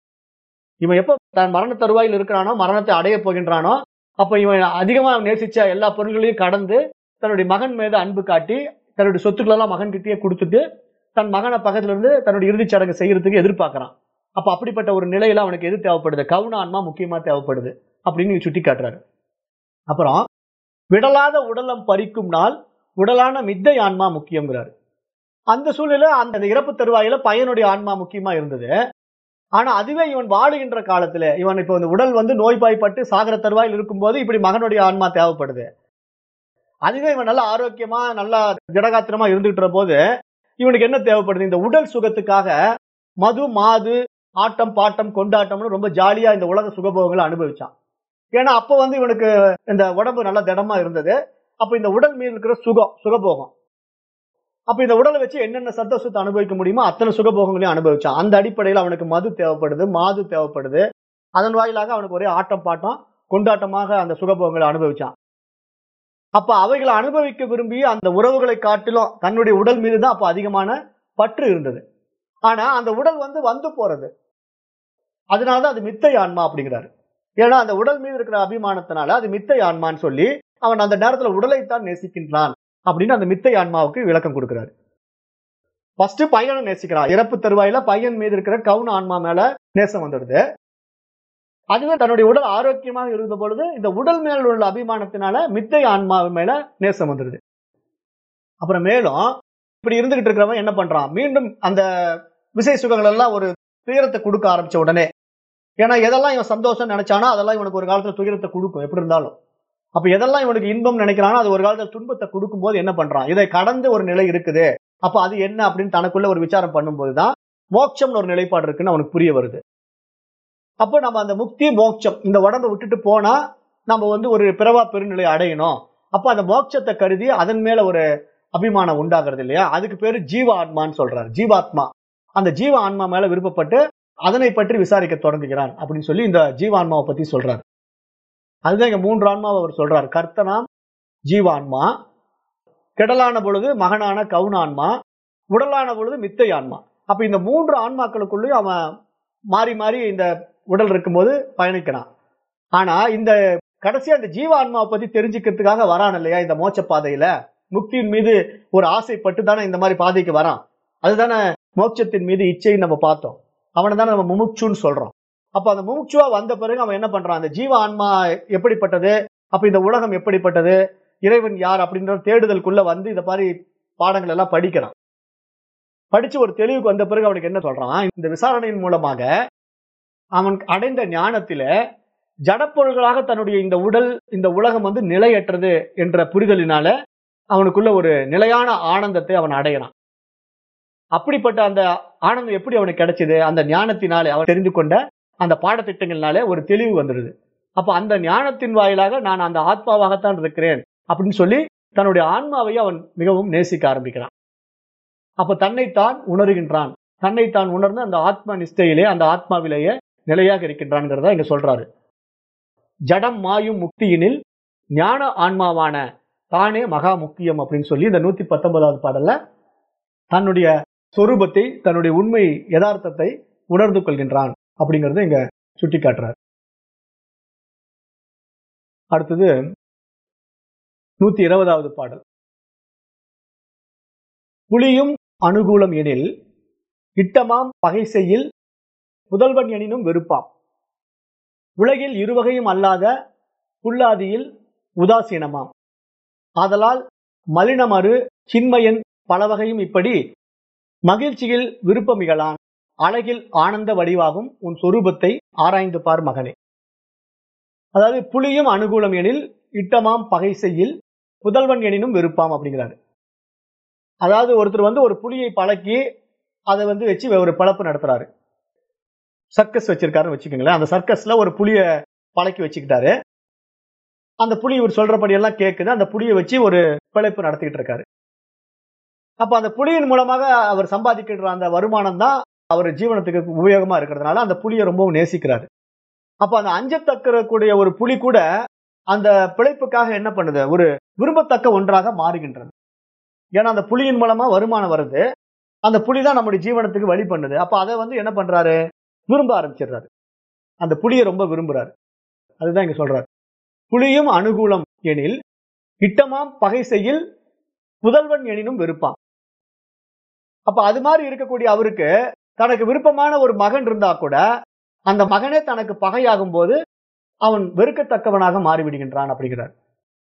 இவன் எப்ப தன் மரண தருவாயில் இருக்கிறானோ மரணத்தை அடைய போகின்றானோ அப்ப இவன் அதிகமா நேசிச்ச எல்லா பொருள்களையும் கடந்து தன்னுடைய மகன் மீது அன்பு காட்டி தன்னுடைய சொத்துக்கள் எல்லாம் மகன் கிட்டயே கொடுத்துட்டு தன் மகனை பக்கத்துல இருந்து தன்னுடைய இறுதிச் சடங்கு செய்யறதுக்கு எதிர்பார்க்கறான் அப்ப அப்படிப்பட்ட ஒரு நிலையில அவனுக்கு எது தேவைப்படுது கவுன ஆன்மா முக்கியமா தேவைப்படுது அப்படின்னு இங்க சுட்டி காட்டுறாரு அப்புறம் விடலாத உடலம் பறிக்கும் நாள் உடலான மித்தை ஆன்மா முக்கியங்கிறாரு அந்த சூழ்நிலை அந்த இறப்பு தருவாயில பையனுடைய ஆன்மா முக்கியமா இருந்தது ஆனா அதுவே இவன் வாழுகின்ற காலத்துல இவன் இப்போ இந்த உடல் வந்து நோய்பாய்ப்பட்டு சாகர தருவாயில் இருக்கும்போது இப்படி மகனுடைய ஆன்மா தேவைப்படுது அதுவே இவன் நல்லா ஆரோக்கியமா நல்லா திடகாத்திரமா இருந்துகிட்டு போது இவனுக்கு என்ன தேவைப்படுது இந்த உடல் சுகத்துக்காக மது மாது ஆட்டம் பாட்டம் கொண்டாட்டம்னு ரொம்ப ஜாலியா இந்த உலக சுகபோகங்களை அனுபவிச்சான் ஏன்னா அப்ப வந்து இவனுக்கு இந்த உடம்பு நல்லா திடமா இருந்தது அப்ப இந்த உடல் மீது இருக்கிற சுகம் சுகபோகம் அப்ப இந்த உடலை வச்சு என்னென்ன சந்தோஷத்தை அனுபவிக்க முடியுமோ அத்தனை சுகபோகங்களையும் அனுபவிச்சான் அந்த அடிப்படையில் அவனுக்கு மது தேவைப்படுது மாது தேவைப்படுது அதன் வாயிலாக அவனுக்கு ஒரே ஆட்டம் பாட்டம் கொண்டாட்டமாக அந்த சுகபோகங்களை அனுபவிச்சான் அப்ப அவைகளை அனுபவிக்க விரும்பி அந்த உறவுகளை காட்டிலும் தன்னுடைய உடல் மீது தான் அப்ப அதிகமான பற்று இருந்தது ஆனா அந்த உடல் வந்து வந்து போறது அதனாலதான் அது மித்தை ஆன்மா அப்படிங்கிறாரு ஏன்னா அந்த உடல் மீது இருக்கிற அபிமானத்தினால அது மித்தை ஆன்மான்னு சொல்லி அவன் அந்த நேரத்துல உடலைத்தான் நேசிக்கின்றான் அப்படின்னு அந்த மித்தை ஆன்மாவுக்கு விளக்கம் கொடுக்கிறாரு ஃபர்ஸ்ட் பையனை நேசிக்கிறான் இறப்பு தருவாயில பையன் மீது இருக்கிற கவுன ஆன்மா மேல நேசம் வந்துடுது அதுவே தன்னுடைய உடல் ஆரோக்கியமாக இருந்த பொழுது இந்த உடல் மேல் உள்ள அபிமானத்தினால மித்தை ஆன்மா மேல நேசம் வந்துடுது அப்புறம் மேலும் இப்படி இருந்துகிட்டு இருக்கிறவன் என்ன பண்றான் மீண்டும் அந்த விசை சுகங்கள் எல்லாம் ஒரு துயரத்தை கொடுக்க ஆரம்பிச்ச உடனே ஏன்னா எதெல்லாம் இவன் சந்தோஷம் நினைச்சானோ அதெல்லாம் இவனுக்கு ஒரு காலத்துல துயரத்தை கொடுக்கும் எப்படி இருந்தாலும் அப்ப எதெல்லாம் இவனுக்கு இன்பம் நினைக்கிறானோ அது ஒரு காலத்துல துன்பத்தை கொடுக்கும்போது என்ன பண்றான் இதை கடந்து ஒரு நிலை இருக்குது அப்ப அது என்ன அப்படின்னு தனக்குள்ள ஒரு விசாரம் பண்ணும்போதுதான் மோட்சம்னு ஒரு நிலைப்பாடு இருக்குன்னு அவனுக்கு புரிய வருது அப்போ நம்ம அந்த முக்தி மோட்சம் இந்த உடம்பை விட்டுட்டு போனா நம்ம வந்து ஒரு பிறவா பெருநிலை அடையணும் அப்ப அந்த மோட்சத்தை கருதி அதன் மேல ஒரு அபிமானம் உண்டாகிறது இல்லையா அதுக்கு பேரு ஜீவ ஆத்மான்னு சொல்றாரு ஜீவாத்மா அந்த ஜீவ ஆன்மா மேல விருப்பப்பட்டு அதனை பற்றி விசாரிக்க தொடங்குகிறான் அப்படின்னு சொல்லி இந்த ஜீவான்மாவை பத்தி சொல்றாரு அதுதான் இங்க மூன்று ஆன்மாவை அவர் சொல்றாரு கர்த்தனாம் ஜீவான்மா கெடலான பொழுது மகனான கவுனான்மா உடலான பொழுது மித்தை ஆன்மா அப்ப இந்த மூன்று ஆன்மாக்களுக்குள்ளேயும் அவன் மாறி மாறி இந்த உடல் இருக்கும்போது பயணிக்கிறான் ஆனா இந்த கடைசியா இந்த ஜீவ ஆன்மாவை பத்தி தெரிஞ்சுக்கிறதுக்காக வரான் இல்லையா இந்த மோட்ச பாதையில முக்தியின் மீது ஒரு ஆசைப்பட்டு தானே இந்த மாதிரி பாதைக்கு வரான் அதுதானே மோட்சத்தின் மீது இச்சைன்னு நம்ம பார்த்தோம் அவனை தானே நம்ம முமுட்சுன்னு சொல்றோம் அப்ப அந்த முமுட்சுவா வந்த பிறகு அவன் என்ன பண்றான் அந்த ஜீவ ஆன்மா எப்படிப்பட்டது அப்ப இந்த உலகம் எப்படிப்பட்டது இறைவன் யார் அப்படின்ற தேடுதலுக்குள்ள வந்து இந்த மாதிரி பாடங்கள் எல்லாம் படிக்கிறான் படிச்சு ஒரு தெளிவுக்கு வந்த பிறகு அவனுக்கு என்ன சொல்றான் இந்த விசாரணையின் மூலமாக அவன் அடைந்த ஞானத்தில ஜடப்பொருள்களாக தன்னுடைய இந்த உடல் இந்த உலகம் வந்து நிலையற்றது என்ற புரிதலினால அவனுக்குள்ள ஒரு நிலையான ஆனந்தத்தை அவன் அடையறான் அப்படிப்பட்ட அந்த ஆனந்தம் எப்படி அவனுக்கு கிடைச்சது அந்த ஞானத்தினாலே அவன் தெரிந்து கொண்ட அந்த பாடத்திட்டங்கள்னாலே ஒரு தெளிவு வந்துடுது அப்ப அந்த ஞானத்தின் வாயிலாக நான் அந்த ஆத்மாவாகத்தான் இருக்கிறேன் அப்படின்னு சொல்லி தன்னுடைய ஆன்மாவை அவன் மிகவும் நேசிக்க ஆரம்பிக்கிறான் அப்ப தன்னைத்தான் உணர்கின்றான் தன்னைத்தான் உணர்ந்து அந்த ஆத்ம நிஷ்டையிலே அந்த ஆத்மாவிலேயே நிலையாக இருக்கின்றான்ங்கிறத இங்க சொல்றாரு ஜடம் மாயும் முக்தியினில் ஞான ஆன்மாவான தானே மகா முக்கியம் அப்படின்னு சொல்லி இந்த நூத்தி பத்தொன்பதாவது பாடல்ல தன்னுடைய சொரூபத்தை தன்னுடைய உண்மை யதார்த்தத்தை உணர்ந்து கொள்கின்றான் அப்படிங்கறத இங்க சுட்டி காட்டுறார் அடுத்தது நூத்தி இருபதாவது பாடல் புலியும் அனுகூலம் எனில் இட்டமாம் பகை செய்யில் புதல்வன் எனினும் வெறுப்பாம் உலகில் இருவகையும் அல்லாத புல்லாதியில் உதாசீனமாம் ஆதலால் மலினமறு சின்மயன் பலவகையும் இப்படி மகிழ்ச்சியில் விருப்பமிகளான் அழகில் ஆனந்த வடிவாகும் உன் சொரூபத்தை ஆராய்ந்து பார் மகனே அதாவது புலியும் அனுகூலம் எனில் இட்டமாம் பகை செய்யில் புதல்வன் எனினும் விருப்பாம் அப்படிங்கிறாரு அதாவது ஒருத்தர் வந்து ஒரு புலியை பழக்கி அதை வந்து வச்சு ஒரு பழப்பு நடத்துறாரு சர்க்கஸ் வச்சிருக்காருன்னு வச்சுக்கோங்களேன் அந்த சர்க்கஸ்ல ஒரு புலிய பழக்கி வச்சுக்கிட்டாரு அந்த புலி இவர் சொல்றபடி எல்லாம் கேட்குது அந்த புலியை வச்சு ஒரு பிழைப்பு நடத்திக்கிட்டு இருக்காரு அப்ப அந்த புலியின் மூலமாக அவர் சம்பாதிக்கின்ற அந்த வருமானம் தான் அவர் ஜீவனத்துக்கு உபயோகமா இருக்கிறதுனால அந்த புலியை ரொம்பவும் நேசிக்கிறாரு அப்ப அந்த அஞ்சத்தக்கக்கூடிய ஒரு புலி கூட அந்த பிழைப்புக்காக என்ன பண்ணுது ஒரு விரும்பத்தக்க ஒன்றாக மாறுகின்றது ஏன்னா அந்த புலியின் மூலமா வருமானம் வருது அந்த புலி தான் நம்முடைய ஜீவனத்துக்கு வழி பண்ணுது அப்ப அதை வந்து என்ன பண்றாரு விரும்ப ஆரம்பிச்சிடுறாரு அந்த புலியை ரொம்ப விரும்புறாரு அதுதான் இங்க சொல்றாரு புலியும் அனுகூலம் எனில் இட்டமாம் பகை செய்யில் புதல்வன் எனினும் வெறுப்பான் அப்ப அது மாதிரி இருக்கக்கூடிய அவருக்கு தனக்கு விருப்பமான ஒரு மகன் இருந்தா கூட அந்த மகனே தனக்கு பகையாகும் போது அவன் வெறுக்கத்தக்கவனாக மாறிவிடுகின்றான் அப்படிங்கிறார்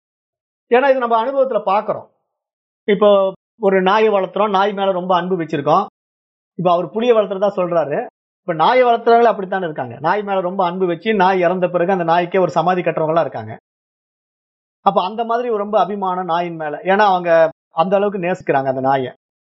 ஏன்னா இது நம்ம அனுபவத்துல பாக்குறோம் இப்போ ஒரு நாயை வளர்த்துறோம் நாய் மேல ரொம்ப அன்பு வச்சிருக்கோம் இப்போ அவர் புளிய வளர்த்துறதா சொல்றாரு இப்ப நாயை வளர்த்துறவங்க அப்படித்தானே இருக்காங்க நாய் மேல ரொம்ப அன்பு வச்சு நாய் இறந்த பிறகு அந்த நாய்க்கே ஒரு சமாதி கட்டுறவங்க எல்லாம் இருக்காங்க அப்ப அந்த மாதிரி ரொம்ப அபிமானம் நாயின் மேல ஏன்னா அவங்க அந்த அளவுக்கு நேசிக்கிறாங்க அந்த நாயை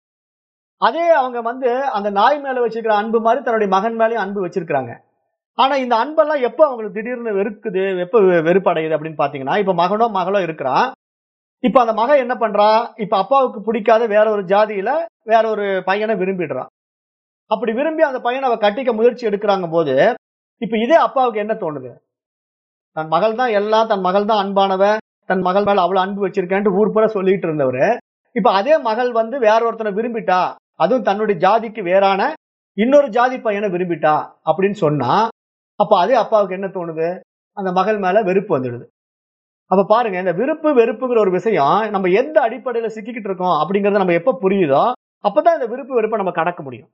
அதே அவங்க வந்து அந்த நாய் மேல வச்சிருக்கிற அன்பு மாதிரி தன்னுடைய மகன் மேலயும் அன்பு வச்சிருக்காங்க ஆனா இந்த அன்பெல்லாம் எப்போ அவங்களுக்கு திடீர்னு வெறுக்குது எப்போ வெறுப்படையுது அப்படின்னு பாத்தீங்கன்னா இப்ப மகனோ மகளோ இருக்கிறான் இப்ப அந்த மகன் என்ன பண்றா இப்ப அப்பாவுக்கு பிடிக்காத வேற ஒரு ஜாதியில வேற ஒரு பையனை விரும்பிடுறான் அப்படி விரும்பி அந்த பையனை அவ கட்டிக்க முயற்சி எடுக்கிறாங்க போது இப்ப இதே அப்பாவுக்கு என்ன தோணுது தன் மகள் தான் எல்லாம் தன் மகள் தான் அன்பானவ தன் மகள் மேல அவ்வளவு அன்பு வச்சிருக்கேன்ட்டு ஊர் பூரா சொல்லிட்டு இருந்தவரு இப்ப அதே மகள் வந்து வேற ஒருத்தனை விரும்பிட்டா அதுவும் தன்னுடைய ஜாதிக்கு வேறான இன்னொரு ஜாதி பையனை விரும்பிட்டா அப்படின்னு சொன்னா அப்ப அதே அப்பாவுக்கு என்ன தோணுது அந்த மகள் மேல வெறுப்பு வந்துடுது அப்ப பாருங்க இந்த விருப்பு வெறுப்புங்கிற ஒரு விஷயம் நம்ம எந்த அடிப்படையில சிக்கிக்கிட்டு இருக்கோம் அப்படிங்கறத நம்ம எப்ப புரியுதோ அப்பதான் இந்த விருப்பு வெறுப்பை நம்ம கடக்க முடியும்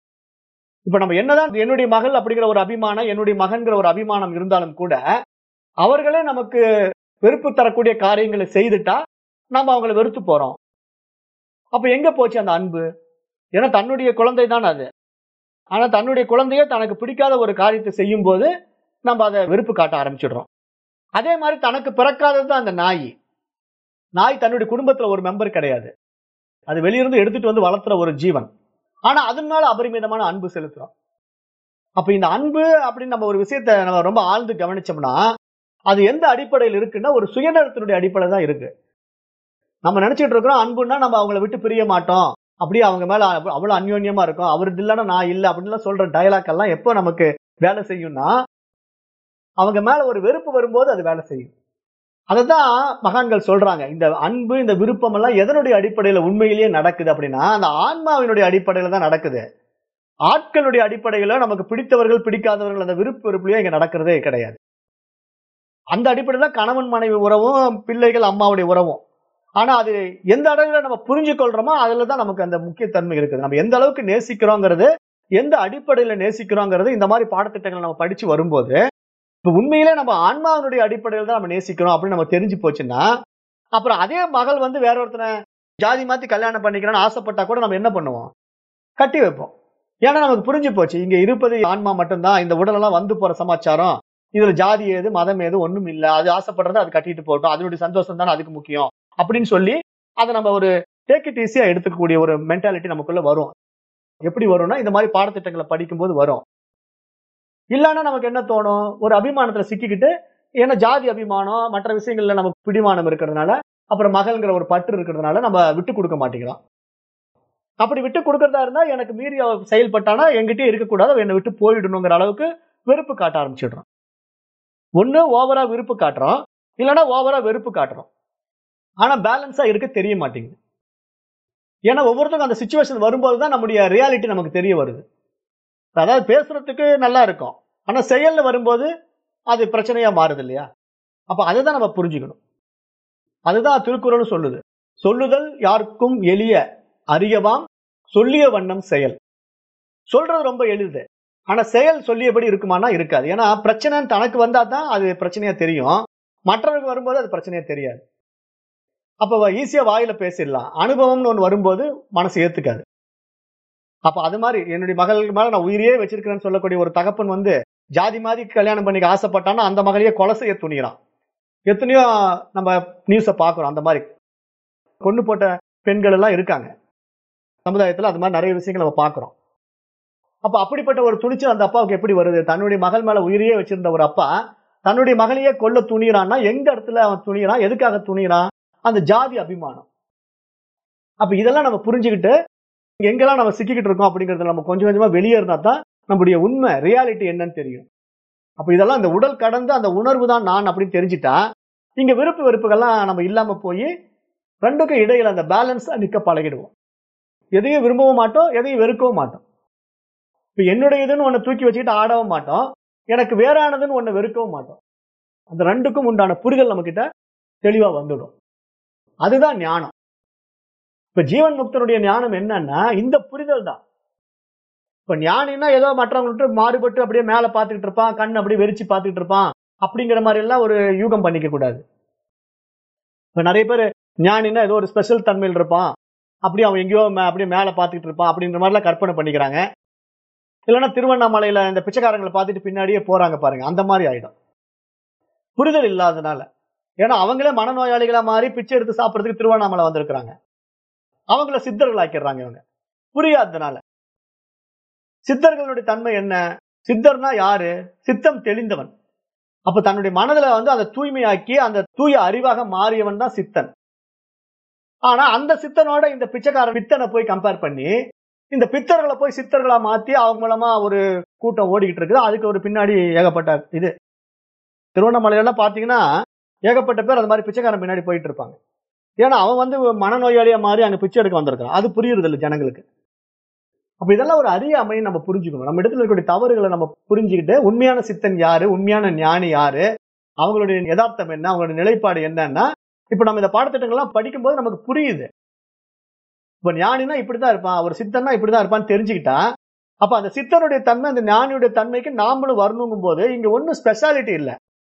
இப்ப நம்ம என்னதான் என்னுடைய மகள் அப்படிங்கிற ஒரு அபிமானம் என்னுடைய மகன்கிற ஒரு அபிமானம் இருந்தாலும் கூட அவர்களே நமக்கு வெறுப்பு தரக்கூடிய காரியங்களை செய்துட்டா நம்ம அவங்களை வெறுத்து போறோம் அப்ப எங்க போச்சு அந்த அன்பு ஏன்னா தன்னுடைய குழந்தை தான் அது ஆனா தன்னுடைய குழந்தைய தனக்கு பிடிக்காத ஒரு காரியத்தை செய்யும் போது நம்ம அதை வெறுப்பு காட்ட ஆரம்பிச்சிடுறோம் அதே மாதிரி தனக்கு பிறக்காதது தான் அந்த நாய் நாய் தன்னுடைய குடும்பத்துல ஒரு மெம்பர் கிடையாது அது வெளியிருந்து எடுத்துட்டு வந்து வளர்த்துற ஒரு ஜீவன் ஆனா அதன் மேல அபரிமிதமான அன்பு செலுத்துறோம் அப்ப இந்த அன்பு அப்படின்னு நம்ம ஒரு விஷயத்த நம்ம ரொம்ப ஆழ்ந்து கவனிச்சோம்னா அது எந்த அடிப்படையில் இருக்குன்னா ஒரு சுயநலத்தினுடைய அடிப்படை தான் இருக்கு நம்ம நினைச்சிட்டு இருக்கிறோம் அன்புன்னா நம்ம அவங்கள விட்டு பிரிய மாட்டோம் அப்படியே அவங்க மேல அவ- அவ்வளவு அந்யோன்யமா இருக்கும் அவரது இல்லைன்னா நான் இல்லை அப்படின்னு சொல்ற டயலாக் எல்லாம் எப்போ நமக்கு வேலை செய்யும்னா அவங்க மேல ஒரு வெறுப்பு வரும்போது அது வேலை செய்யும் அததான் மகான்கள் சொல்றாங்க இந்த அன்பு இந்த விருப்பம் எல்லாம் எதனுடைய அடிப்படையில உண்மையிலேயே நடக்குது அப்படின்னா அந்த ஆன்மாவினுடைய அடிப்படையில தான் நடக்குது ஆட்களுடைய அடிப்படையில நமக்கு பிடித்தவர்கள் பிடிக்காதவர்கள் அந்த விருப்பு வெறுப்புலயோ இங்க நடக்கிறதே கிடையாது அந்த அடிப்படையில தான் கணவன் மனைவி உறவும் பிள்ளைகள் அம்மாவுடைய உறவும் ஆனா அது எந்த அளவுல நம்ம புரிஞ்சு கொள்றோமோ அதுல தான் நமக்கு அந்த முக்கியத்தன்மை இருக்குது நம்ம எந்த அளவுக்கு நேசிக்கிறோங்கிறது எந்த அடிப்படையில நேசிக்கிறோங்கிறது இந்த மாதிரி பாடத்திட்டங்களை நம்ம படிச்சு வரும்போது இப்ப உண்மையிலே நம்ம ஆன்மாவினுடைய அடிப்படையில் தான் நம்ம நேசிக்கிறோம் அப்படின்னு நம்ம தெரிஞ்சு போச்சுன்னா அப்புறம் அதே மகள் வந்து வேற ஒருத்தனை ஜாதி மாத்தி கல்யாணம் பண்ணிக்கிறோம்னு ஆசைப்பட்டா கூட நம்ம என்ன பண்ணுவோம் கட்டி வைப்போம் ஏன்னா நமக்கு புரிஞ்சு போச்சு இங்க இருப்பது ஆன்மா மட்டும்தான் இந்த உடலெல்லாம் வந்து போற சமாச்சாரம் இதுல ஜாதி ஏது மதம் ஏது ஒண்ணும் இல்ல அது ஆசைப்படுறது அது கட்டிட்டு போகட்டும் அதனுடைய சந்தோஷம் தானே அதுக்கு முக்கியம் அப்படின்னு சொல்லி அதை நம்ம ஒரு டேக் இட் ஈஸியா எடுத்துக்கக்கூடிய ஒரு மென்டாலிட்டி நமக்குள்ள வரும் எப்படி வரும்னா இந்த மாதிரி பாடத்திட்டங்களை படிக்கும்போது வரும் இல்லைன்னா நமக்கு என்ன தோணும் ஒரு அபிமானத்துல சிக்கிக்கிட்டு ஏன்னா ஜாதி அபிமானம் மற்ற விஷயங்கள்ல நமக்கு பிடிமானம் இருக்கிறதுனால அப்புறம் மகள்ங்கிற ஒரு பற்று இருக்கிறதுனால நம்ம விட்டு கொடுக்க மாட்டேங்கிறோம் அப்படி விட்டு கொடுக்கறதா இருந்தா எனக்கு மீறி அவ செயல்பட்டானா என்கிட்டயே இருக்கக்கூடாது அவ என்னை விட்டு போயிடணுங்கிற அளவுக்கு வெறுப்பு காட்ட ஆரம்பிச்சிடுறோம் ஒண்ணு ஓவரா விருப்பு காட்டுறோம் இல்லைன்னா ஓவரா வெறுப்பு காட்டுறோம் ஆனா பேலன்ஸா இருக்க தெரிய மாட்டேங்குது ஏன்னா ஒவ்வொருத்தருக்கும் அந்த சுச்சுவேஷன் வரும்போது தான் நம்முடைய ரியாலிட்டி நமக்கு தெரிய வருது அதாவது பேசுறதுக்கு நல்லா இருக்கும் ஆனா செயல்ல வரும்போது அது பிரச்சனையா மாறுது இல்லையா அப்ப அதை தான் நம்ம புரிஞ்சுக்கணும் அதுதான் திருக்குறள் சொல்லுது சொல்லுதல் யாருக்கும் எளிய அறியவாம் சொல்லிய வண்ணம் செயல் சொல்றது ரொம்ப எளிது ஆனா செயல் சொல்லியபடி இருக்குமானா இருக்காது ஏன்னா பிரச்சனை தனக்கு வந்தா தான் அது பிரச்சனையா தெரியும் மற்றவருக்கு வரும்போது அது பிரச்சனையா தெரியாது அப்ப ஈஸியா வாயில பேசிடலாம் அனுபவம்னு ஒன்று வரும்போது மனசு ஏத்துக்காது அப்ப அது மாதிரி என்னுடைய மகளுக்கு மேல நான் உயிரையே வச்சிருக்கிறேன்னு சொல்லக்கூடிய ஒரு தகப்பன் வந்து ஜாதி மாதிரி கல்யாணம் பண்ணிக்க ஆசைப்பட்டான்னா அந்த மகளையே கொலை செய்ய துணிகிறான் எத்தனையோ நம்ம நியூஸை பார்க்குறோம் அந்த மாதிரி கொண்டு போட்ட பெண்கள் எல்லாம் இருக்காங்க சமுதாயத்துல அது மாதிரி நிறைய விஷயங்கள் நம்ம பார்க்குறோம் அப்ப அப்படிப்பட்ட ஒரு துணிச்சல் அந்த அப்பாவுக்கு எப்படி வருது தன்னுடைய மகள் மேல உயிரையே வச்சிருந்த ஒரு அப்பா தன்னுடைய மகளையே கொல்ல துணிகிறான்னா எந்த இடத்துல அவன் துணிகிறான் எதுக்காக துணிகிறான் அந்த ஜாதி அபிமானம் அப்ப இதெல்லாம் நம்ம புரிஞ்சுக்கிட்டு எங்கெல்லாம் நம்ம சிக்கிக்கிட்டு இருக்கோம் அப்படிங்கறத நம்ம கொஞ்சம் கொஞ்சமா வெளியே இருந்தா தான் நம்முடைய உண்மை ரியாலிட்டி என்னன்னு தெரியும் அப்ப இதெல்லாம் இந்த உடல் கடந்து அந்த உணர்வு தான் நான் அப்படின்னு தெரிஞ்சுட்டா இங்க விருப்பு வெறுப்புகள்லாம் நம்ம இல்லாம போய் ரெண்டுக்கும் இடையில அந்த பேலன்ஸா நிக்க பழகிடுவோம் எதையும் விரும்பவும் மாட்டோம் எதையும் வெறுக்கவும் மாட்டோம் இப்ப என்னுடைய இதுன்னு ஒண்ணு தூக்கி வச்சுக்கிட்டு ஆடவும் மாட்டோம் எனக்கு வேறானதுன்னு ஒண்ணு வெறுக்கவும் மாட்டோம் அந்த ரெண்டுக்கும் உண்டான புரிதல் நம்ம கிட்ட தெளிவா வந்துடும் அதுதான் ஞானம் இப்ப ஜீவன் முக்தனுடைய ஞானம் என்னன்னா இந்த புரிதல் தான் இப்ப ஞானின்னா ஏதோ மற்றவங்கள்ட்ட மாறுபட்டு அப்படியே மேல பாத்துக்கிட்டு இருப்பான் கண் அப்படியே வெறிச்சு பாத்துக்கிட்டு இருப்பான் அப்படிங்கிற மாதிரி எல்லாம் ஒரு யூகம் பண்ணிக்க கூடாது இப்ப நிறைய பேர் ஞானின்னா ஏதோ ஒரு ஸ்பெஷல் தன்மையில் இருப்பான் அப்படியே அவன் எங்கேயோ மே- அப்படியே மேல பாத்துக்கிட்டு இருப்பான் அப்படின்ற மாதிரிலாம் கற்பனை பண்ணிக்கிறாங்க இல்லைன்னா திருவண்ணாமலையில இந்த பிச்சைக்காரங்களை பார்த்துட்டு பின்னாடியே போறாங்க பாருங்க அந்த மாதிரி ஆயிடும் புரிதல் இல்லாதனால ஏன்னா அவங்களே மனநோயாளிகளா மாறி பிச்சை எடுத்து சாப்பிடுறதுக்கு திருவண்ணாமலை வந்திருக்கிறாங்க அவங்கள சித்தர்கள் ஆக்கிடுறாங்க இவங்க புரியாததுனால சித்தர்களுடைய தன்மை என்ன சித்தர்னா யாரு சித்தம் தெளிந்தவன் அப்ப தன்னுடைய மனதுல வந்து அதை தூய்மையாக்கி அந்த தூய அறிவாக மாறியவன் தான் சித்தன் ஆனா அந்த சித்தனோட இந்த பிச்சைக்காரன் பித்தனை போய் கம்பேர் பண்ணி இந்த பித்தர்களை போய் சித்தர்களா மாத்தி அவங்க மூலமா ஒரு கூட்டம் ஓடிக்கிட்டு இருக்குது அதுக்கு ஒரு பின்னாடி ஏகப்பட்ட இது திருவண்ணாமலையில எல்லாம் பாத்தீங்கன்னா ஏகப்பட்ட பேர் அந்த மாதிரி பிச்சைக்காரன் பின்னாடி போயிட்டு இருப்பாங்க ஏன்னா அவன் வந்து மனநோயாளியா மாறி அங்க பிச்சை எடுக்க வந்திருக்கான் அது புரியுறது இல்லை ஜனங்களுக்கு அப்ப இதெல்லாம் ஒரு அறியாமை நம்ம புரிஞ்சுக்கணும் நம்ம இடத்துல இருக்கக்கூடிய தவறுகளை நம்ம புரிஞ்சுக்கிட்டு உண்மையான சித்தன் யாரு உண்மையான ஞானி யாரு அவங்களுடைய யதார்த்தம் என்ன அவங்களுடைய நிலைப்பாடு என்னன்னா இப்ப நம்ம இந்த பாடத்திட்டங்கள்லாம் படிக்கும்போது நமக்கு புரியுது இப்ப ஞானினா இப்படிதான் இருப்பான் ஒரு சித்தன்னா இப்படிதான் இருப்பான்னு தெரிஞ்சுக்கிட்டா அப்ப அந்த சித்தனுடைய தன்மை அந்த ஞானியுடைய தன்மைக்கு நாமளும் வரணுங்கும் போது இங்க ஒன்றும் ஸ்பெஷாலிட்டி இல்லை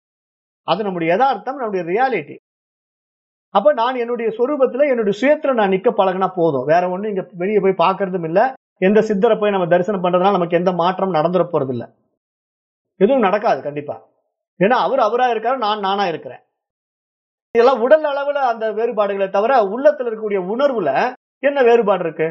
அது நம்முடைய யதார்த்தம் நம்முடைய ரியாலிட்டி அப்ப நான் என்னுடைய சொரூபத்துல என்னுடைய சுயத்துல நான் நிக்க பழகினா போதும் வேற ஒண்ணும் இங்க வெளியே போய் பார்க்கறதும் இல்ல எந்த சித்தரை போய் நம்ம தரிசனம் பண்றதுனால நமக்கு எந்த மாற்றம் நடந்துட போறது இல்ல எதுவும் நடக்காது கண்டிப்பா ஏன்னா அவர் அவரா இருக்காரு நான் நானா இருக்கிறேன் இதெல்லாம் உடல் அளவுல அந்த வேறுபாடுகளை தவிர உள்ளத்துல இருக்கக்கூடிய உணர்வுல என்ன வேறுபாடு இருக்கு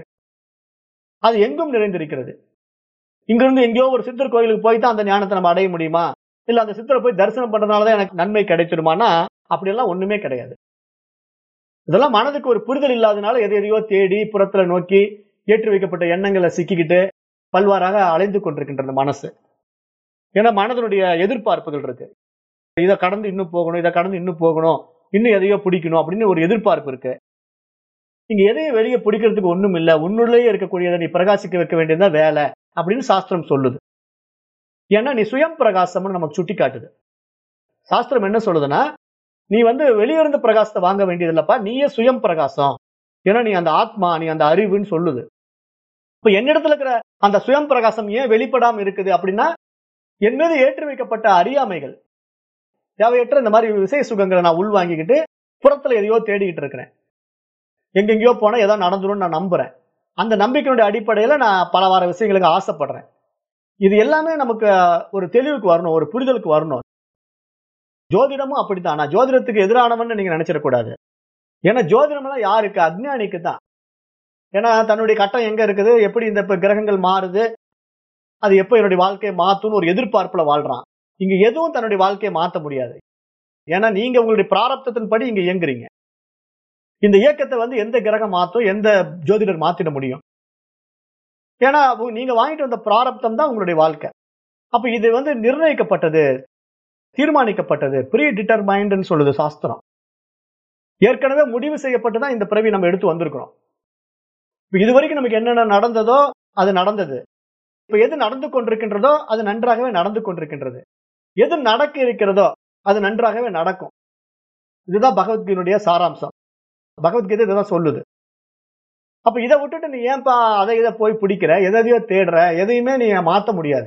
அது எங்கும் நிறைந்திருக்கிறது இங்கிருந்து எங்கேயோ ஒரு சித்தர் கோயிலுக்கு போய் தான் அந்த ஞானத்தை நம்ம அடைய முடியுமா இல்ல அந்த சித்தரை போய் தரிசனம் பண்றதுனாலதான் எனக்கு நன்மை கிடைச்சிருமானா அப்படியெல்லாம் ஒண்ணுமே கிடையாது இதெல்லாம் மனதுக்கு ஒரு புரிதல் இல்லாதனால எதை எதையோ தேடி புறத்துல நோக்கி ஏற்றி வைக்கப்பட்ட எண்ணங்களை சிக்கிக்கிட்டு பல்வாறாக அலைந்து கொண்டிருக்கின்ற இந்த மனசு ஏன்னா மனதனுடைய எதிர்பார்ப்புகள் இருக்கு இதை கடந்து இன்னும் போகணும் இதை கடந்து இன்னும் போகணும் இன்னும் எதையோ பிடிக்கணும் அப்படின்னு ஒரு எதிர்பார்ப்பு இருக்கு நீங்க எதையும் வெளியே பிடிக்கிறதுக்கு ஒண்ணும் இல்ல உன்னுள்ளேயே இருக்கக்கூடியதை நீ பிரகாசிக்க வைக்க வேண்டியதுதான் வேலை அப்படின்னு சாஸ்திரம் சொல்லுது ஏன்னா நீ சுயம் பிரகாசம்னு நமக்கு சுட்டி காட்டுது சாஸ்திரம் என்ன சொல்லுதுன்னா நீ வந்து வெளியிருந்து பிரகாசத்தை வாங்க வேண்டியது இல்லப்பா நீயே சுயம் பிரகாசம் ஏன்னா நீ அந்த ஆத்மா நீ அந்த அறிவுன்னு சொல்லுது இப்ப என்னிடத்துல இருக்கிற அந்த சுயம் பிரகாசம் ஏன் வெளிப்படாம இருக்குது அப்படின்னா என் மீது ஏற்றி வைக்கப்பட்ட அறியாமைகள் தேவையற்ற இந்த மாதிரி விசை சுகங்களை நான் உள்வாங்கிக்கிட்டு புறத்துல எதையோ தேடிக்கிட்டு இருக்கிறேன் எங்கெங்கேயோ போனா ஏதோ நடந்துரும்னு நான் நம்புறேன் அந்த நம்பிக்கையுடைய அடிப்படையில நான் பல வார விஷயங்களுக்கு ஆசைப்படுறேன் இது எல்லாமே நமக்கு ஒரு தெளிவுக்கு வரணும் ஒரு புரிதலுக்கு வரணும் ஜோதிடமும் அப்படித்தான் நான் ஜோதிடத்துக்கு எதிரானவன்னு நீங்க நினைச்சிடக்கூடாது ஏன்னா ஜோதிடம்லாம் யாருக்கு அஜ்ஞானிக்கு தான் ஏன்னா தன்னுடைய கட்டம் எங்க இருக்குது எப்படி இந்த இப்ப கிரகங்கள் மாறுது அது எப்ப என்னுடைய வாழ்க்கையை மாத்தும்னு ஒரு எதிர்பார்ப்புல வாழ்றான் இங்க எதுவும் தன்னுடைய வாழ்க்கையை மாத்த முடியாது ஏன்னா நீங்க உங்களுடைய பிராரப்தத்தின் படி இங்க இயங்குறீங்க இந்த இயக்கத்தை வந்து எந்த கிரகம் மாத்தும் எந்த ஜோதிடர் மாத்திட முடியும் ஏன்னா உ- நீங்க வாங்கிட்டு வந்த பிராரப்தம் தான் உங்களுடைய வாழ்க்கை அப்ப இது வந்து நிர்ணயிக்கப்பட்டது தீர்மானிக்கப்பட்டது ப்ரீ டிட்டர்மைண்டுன்னு சொல்லுது சாஸ்திரம் ஏற்கனவே முடிவு செய்யப்பட்டு தான் இந்த பிறவி நம்ம எடுத்து வந்திருக்கிறோம் இப்ப இது வரைக்கும் நமக்கு என்னென்ன நடந்ததோ அது நடந்தது இப்ப எது நடந்து கொண்டிருக்கின்றதோ அது நன்றாகவே நடந்து கொண்டிருக்கின்றது எது நடக்க இருக்கிறதோ அது நன்றாகவே நடக்கும் இதுதான் பகவத்கீதையினுடைய சாராம்சம் பகவத்கீதை இதுதான் சொல்லுது அப்ப இதை விட்டுட்டு நீ ஏன்பா அதை இதை போய் பிடிக்கிற எதையோ தேடுற எதையுமே நீ மாத்த முடியாது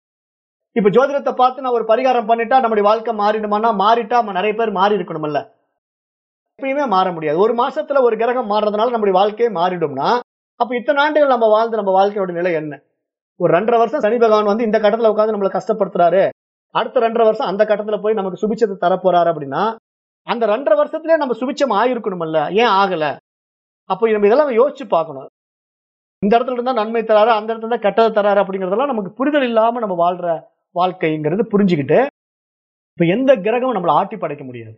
இப்ப ஜோதிடத்தை பார்த்து நான் ஒரு பரிகாரம் பண்ணிட்டா நம்முடைய வாழ்க்கை மாறிடுமானா மாறிட்டா நம்ம நிறைய பேர் மாறி இருக்கணும்ல எப்பயுமே மாற முடியாது ஒரு மாசத்துல ஒரு கிரகம் மாறுறதுனால நம்முடைய வாழ்க்கையே மாறிடும்னா அப்ப இத்தனை ஆண்டுகள் நம்ம வாழ்ந்த நம்ம வாழ்க்கையோட நிலை என்ன ஒரு ரெண்டரை வருஷம் சனி பகவான் வந்து இந்த கட்டத்துல உட்காந்து நம்மளை கஷ்டப்படுத்துறாரு அடுத்த ரெண்டரை வருஷம் அந்த கட்டத்துல போய் நமக்கு சுபிச்சத்தை தரப்போறாரு அப்படின்னா அந்த ரெண்டரை வருஷத்துலயே நம்ம சுபிச்சம் ஆயிருக்கணும்ல ஏன் ஆகல அப்போ நம்ம இதெல்லாம் யோசிச்சு பார்க்கணும் இந்த இடத்துல இருந்தா நன்மை தராரு அந்த இடத்துல இருந்தா கெட்டதை தராரு அப்படிங்கறதெல்லாம் நமக்கு புரிதல் இல்லாம நம்ம வாழ்ற வாழ்க்கைங்கிறது புரிஞ்சுக்கிட்டு இப்ப எந்த கிரகமும் நம்மளை ஆட்டி படைக்க முடியாது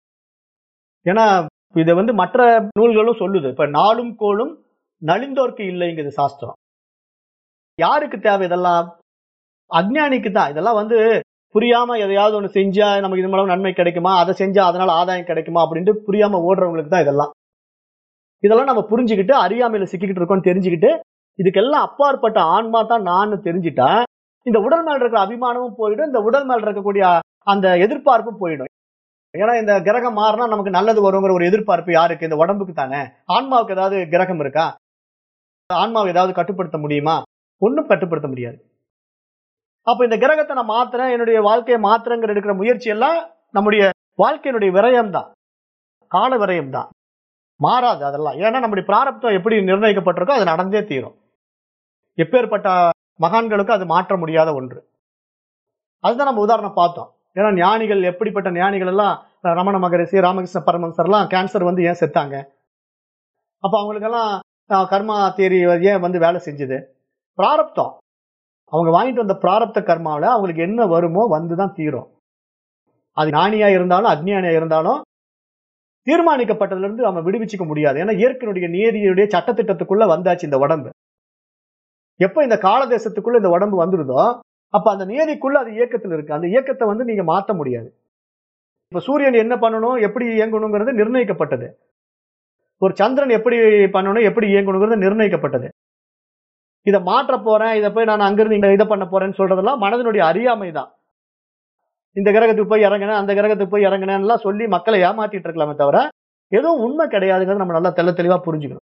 ஏன்னா இதை வந்து மற்ற நூல்களும் சொல்லுது இப்ப நாளும் கோளும் நலிந்தோர்க்கு இல்லைங்கிறது சாஸ்திரம் யாருக்கு தேவை இதெல்லாம் அஜ்ஞானிக்கு தான் இதெல்லாம் வந்து புரியாம எதையாவது ஒண்ணு செஞ்சா நமக்கு இது மூலம் நன்மை கிடைக்குமா அதை செஞ்சா அதனால ஆதாயம் கிடைக்குமா அப்படின்ட்டு புரியாம ஓடுறவங்களுக்கு தான் இதெல்லாம் இதெல்லாம் நம்ம புரிஞ்சுக்கிட்டு அறியாமையில சிக்கிக்கிட்டு இருக்கோம்னு தெரிஞ்சுக்கிட்டு இதுக்கெல்லாம் அப்பாற்பட்ட ஆன்மா தான் நான் தெரிஞ்சுட்டா இந்த உடல் மேல இருக்கிற அபிமானமும் போயிடும் இந்த உடல் மேல இருக்கக்கூடிய அந்த எதிர்பார்ப்பும் போயிடும் ஏன்னா இந்த கிரகம் மாறினா நமக்கு நல்லது வருங்கிற ஒரு எதிர்பார்ப்பு யாருக்கு இந்த உடம்புக்கு தானே ஆன்மாவுக்கு ஏதாவது கிரகம் இருக்கா ஆன்மாவை ஏதாவது கட்டுப்படுத்த முடியுமா ஒன்றும் கட்டுப்படுத்த முடியாது அப்ப இந்த கிரகத்தை நான் மாத்துறேன் என்னுடைய வாழ்க்கையை மாத்துறேங்கிற எடுக்கிற முயற்சி எல்லாம் நம்முடைய வாழ்க்கையினுடைய விரயம் தான் கால விரயம் தான் மாறாது அதெல்லாம் ஏன்னா நம்முடைய பிராரப்தம் எப்படி நிர்ணயிக்கப்பட்டிருக்கோ அது நடந்தே தீரும் எப்பேற்பட்ட மகான்களுக்கும் அது மாற்ற முடியாத ஒன்று அதுதான் நம்ம உதாரணம் பார்த்தோம் ஏன்னா ஞானிகள் எப்படிப்பட்ட ஞானிகள் எல்லாம் ரமண மகரிஷி ராமகிருஷ்ண பரமஹம்சர் எல்லாம் கேன்சர் வந்து ஏன் செத்தாங்க அப்ப அவங்களுக்கெல்லாம் அஹ், கர்மா தேரி ஏன் வந்து வேலை செஞ்சது பிராரப்தம் அவங்க வாங்கிட்டு வந்த பிராரப்த கர்மாவில் அவங்களுக்கு என்ன வருமோ வந்து தான் தீரும் அது ஞானியா இருந்தாலும் அக்ஞானியா இருந்தாலும் தீர்மானிக்கப்பட்டதுல இருந்து அவன் விடுவிச்சுக்க முடியாது ஏன்னா இயற்கையினுடைய நியதியுடைய சட்டத்திட்டத்துக்குள்ள வந்தாச்சு இந்த உடம்பு எப்ப இந்த காலதேசத்துக்குள்ள இந்த உடம்பு வந்துருதோ அப்ப அந்த நியதிக்குள்ள அது இயக்கத்தில் இருக்கு அந்த இயக்கத்தை வந்து நீங்க மாத்த முடியாது இப்ப சூரியன் என்ன பண்ணணும் எப்படி இயங்கணுங்கிறது நிர்ணயிக்கப்பட்டது ஒரு சந்திரன் எப்படி பண்ணணும் எப்படி இயங்கணுங்கிறது நிர்ணயிக்கப்பட்டது இதை மாற்ற போறேன் இதை போய் நான் அங்கிருந்து இங்க இதை பண்ண போறேன்னு சொல்றதெல்லாம் மனதினுடைய அறியாமை தான் இந்த கிரகத்துக்கு போய் இறங்கினேன் அந்த கிரகத்துக்கு போய் இறங்கினேன் எல்லாம் சொல்லி மக்களை ஏமாத்திட்டு இருக்கலாமே தவிர எதுவும் உண்மை கிடையாதுங்கிறது நம்ம நல்லா தெள்ள தெளிவா புரிஞ்சுக்கணும்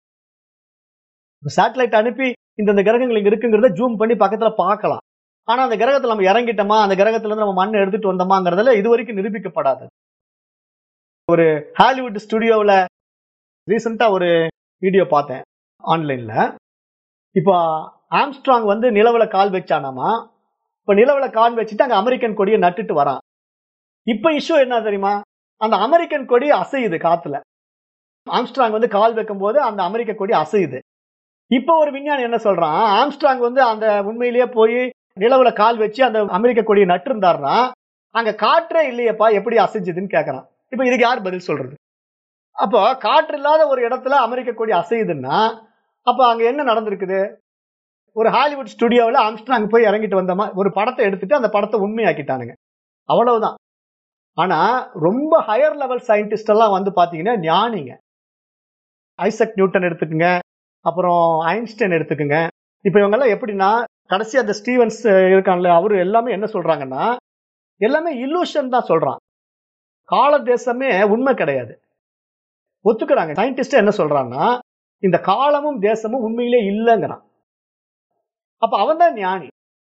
சேட்டலைட் அனுப்பி இந்த கிரகங்கள் இங்க இருக்குங்கிறத ஜூம் பண்ணி பக்கத்துல பார்க்கலாம் ஆனா அந்த கிரகத்துல நம்ம இறங்கிட்டோமா அந்த கிரகத்துல இருந்து நம்ம மண்ணை எடுத்துட்டு வந்தோமாங்கிறதுல இது வரைக்கும் நிரூபிக்கப்படாது ஒரு ஹாலிவுட் ஸ்டுடியோவில் ரீசெண்டா ஒரு வீடியோ பார்த்தேன் ஆன்லைன்ல இப்போ ஆம்ஸ்ட்ராங் வந்து நிலவுல கால் வச்சானாமா இப்ப நிலவுல கால் வச்சுட்டு அங்க அமெரிக்கன் கொடியை நட்டுட்டு வரான் இப்ப இஷ்யூ என்ன தெரியுமா அந்த அமெரிக்கன் கொடி அசையுது காத்துல ஆம்ஸ்ட்ராங் வந்து கால் வைக்கும் போது அந்த அமெரிக்க கொடி அசையுது இப்ப ஒரு விஞ்ஞானி என்ன சொல்றான் ஆம்ஸ்ட்ராங் வந்து அந்த உண்மையிலேயே போய் நிலவுல கால் வச்சு அந்த அமெரிக்க கொடியை நட்டு இருந்தாருன்னா அங்க காற்றே இல்லையப்பா எப்படி அசைஞ்சதுன்னு கேக்குறான் இப்ப இதுக்கு யார் பதில் சொல்றது அப்போ காற்று இல்லாத ஒரு இடத்துல அமெரிக்க கொடி அசையுதுன்னா அப்ப அங்க என்ன நடந்திருக்குது ஒரு ஹாலிவுட் ஸ்டுடியோவில் ஆம்ஸ்ட்ராங் போய் இறங்கிட்டு வந்த மாதிரி ஒரு படத்தை எடுத்துட்டு அந்த படத்தை உண்மையாக்கிட்டானுங்க அவ்வளவுதான் ஆனா ரொம்ப ஹையர் லெவல் சயின்டிஸ்ட் எல்லாம் வந்து பாத்தீங்கன்னா ஞானிங்க ஐசக் நியூட்டன் எடுத்துக்கோங்க அப்புறம் ஐன்ஸ்டைன் எடுத்துக்கோங்க இப்ப இவங்க எல்லாம் எப்படின்னா கடைசி அந்த ஸ்டீவன்ஸ் இருக்கான்ல அவரு எல்லாமே என்ன சொல்றாங்கன்னா எல்லாமே இல்லூஷன் தான் சொல்றான் கால தேசமே உண்மை கிடையாது ஒத்துக்கிறாங்க சயின்டிஸ்ட் என்ன சொல்றான்னா இந்த காலமும் தேசமும் உண்மையிலே இல்லைங்கிறான் அப்ப அவன் தான் ஞானி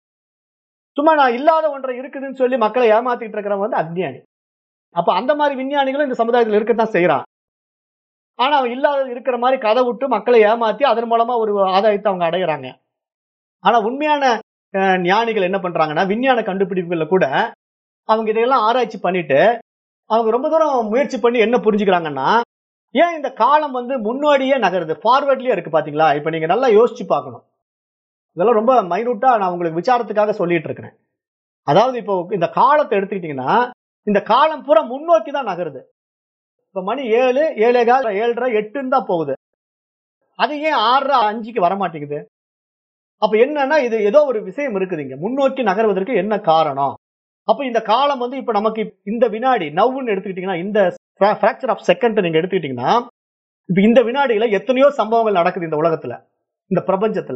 சும்மா நான் இல்லாத ஒன்றை இருக்குதுன்னு சொல்லி மக்களை ஏமாத்திட்டு இருக்கிறவன் வந்து அஜ்ஞானி அப்ப அந்த மாதிரி விஞ்ஞானிகளும் இந்த சமுதாயத்தில் இருக்கத்தான் செய்யறான் ஆனா அவன் இல்லாத இருக்கிற மாதிரி கதை விட்டு மக்களை ஏமாத்தி அதன் மூலமா ஒரு ஆதாயத்தை அவங்க அடையிறாங்க ஆனா உண்மையான அஹ், ஞானிகள் என்ன பண்றாங்கன்னா விஞ்ஞான கண்டுபிடிப்புகள்ல கூட அவங்க இதையெல்லாம் ஆராய்ச்சி பண்ணிட்டு அவங்க ரொம்ப தூரம் முயற்சி பண்ணி என்ன புரிஞ்சுக்கிறாங்கன்னா ஏன் இந்த காலம் வந்து முன்னாடியே நகருது ஃபார்வர்ட்லயே இருக்கு பாத்தீங்களா இப்ப நீங்க நல்லா யோசிச்சு பார்க்கணும் இதெல்லாம் ரொம்ப மைனூட்டா நான் உங்களுக்கு விசாரத்துக்காக சொல்லிட்டு இருக்கிறேன் அதாவது இப்போ இந்த காலத்தை எடுத்துக்கிட்டீங்கன்னா இந்த காலம் பூரா முன்னோக்கி தான் நகருது இப்ப மணி ஏழு ஏழே கால் ஏழரை எட்டுன்னு தான் போகுது அது ஏன் ஆறரை அஞ்சுக்கு வர மாட்டேங்குது அப்ப என்னன்னா இது ஏதோ ஒரு விஷயம் இருக்குது இங்க முன்னோக்கி நகர்வதற்கு என்ன காரணம் அப்ப இந்த காலம் வந்து இப்ப நமக்கு இந்த வினாடி நவ்வுன்னு எடுத்துக்கிட்டீங்கன்னா இந்த ஃபிராக்சர் ஆஃப் செகண்ட் நீங்க எடுத்துக்கிட்டீங்கன்னா இப்ப இந்த வினாடியில எத்தனையோ சம்பவங்கள் நடக்குது இந்த உலகத்துல இந்த பிரபஞ்சத்துல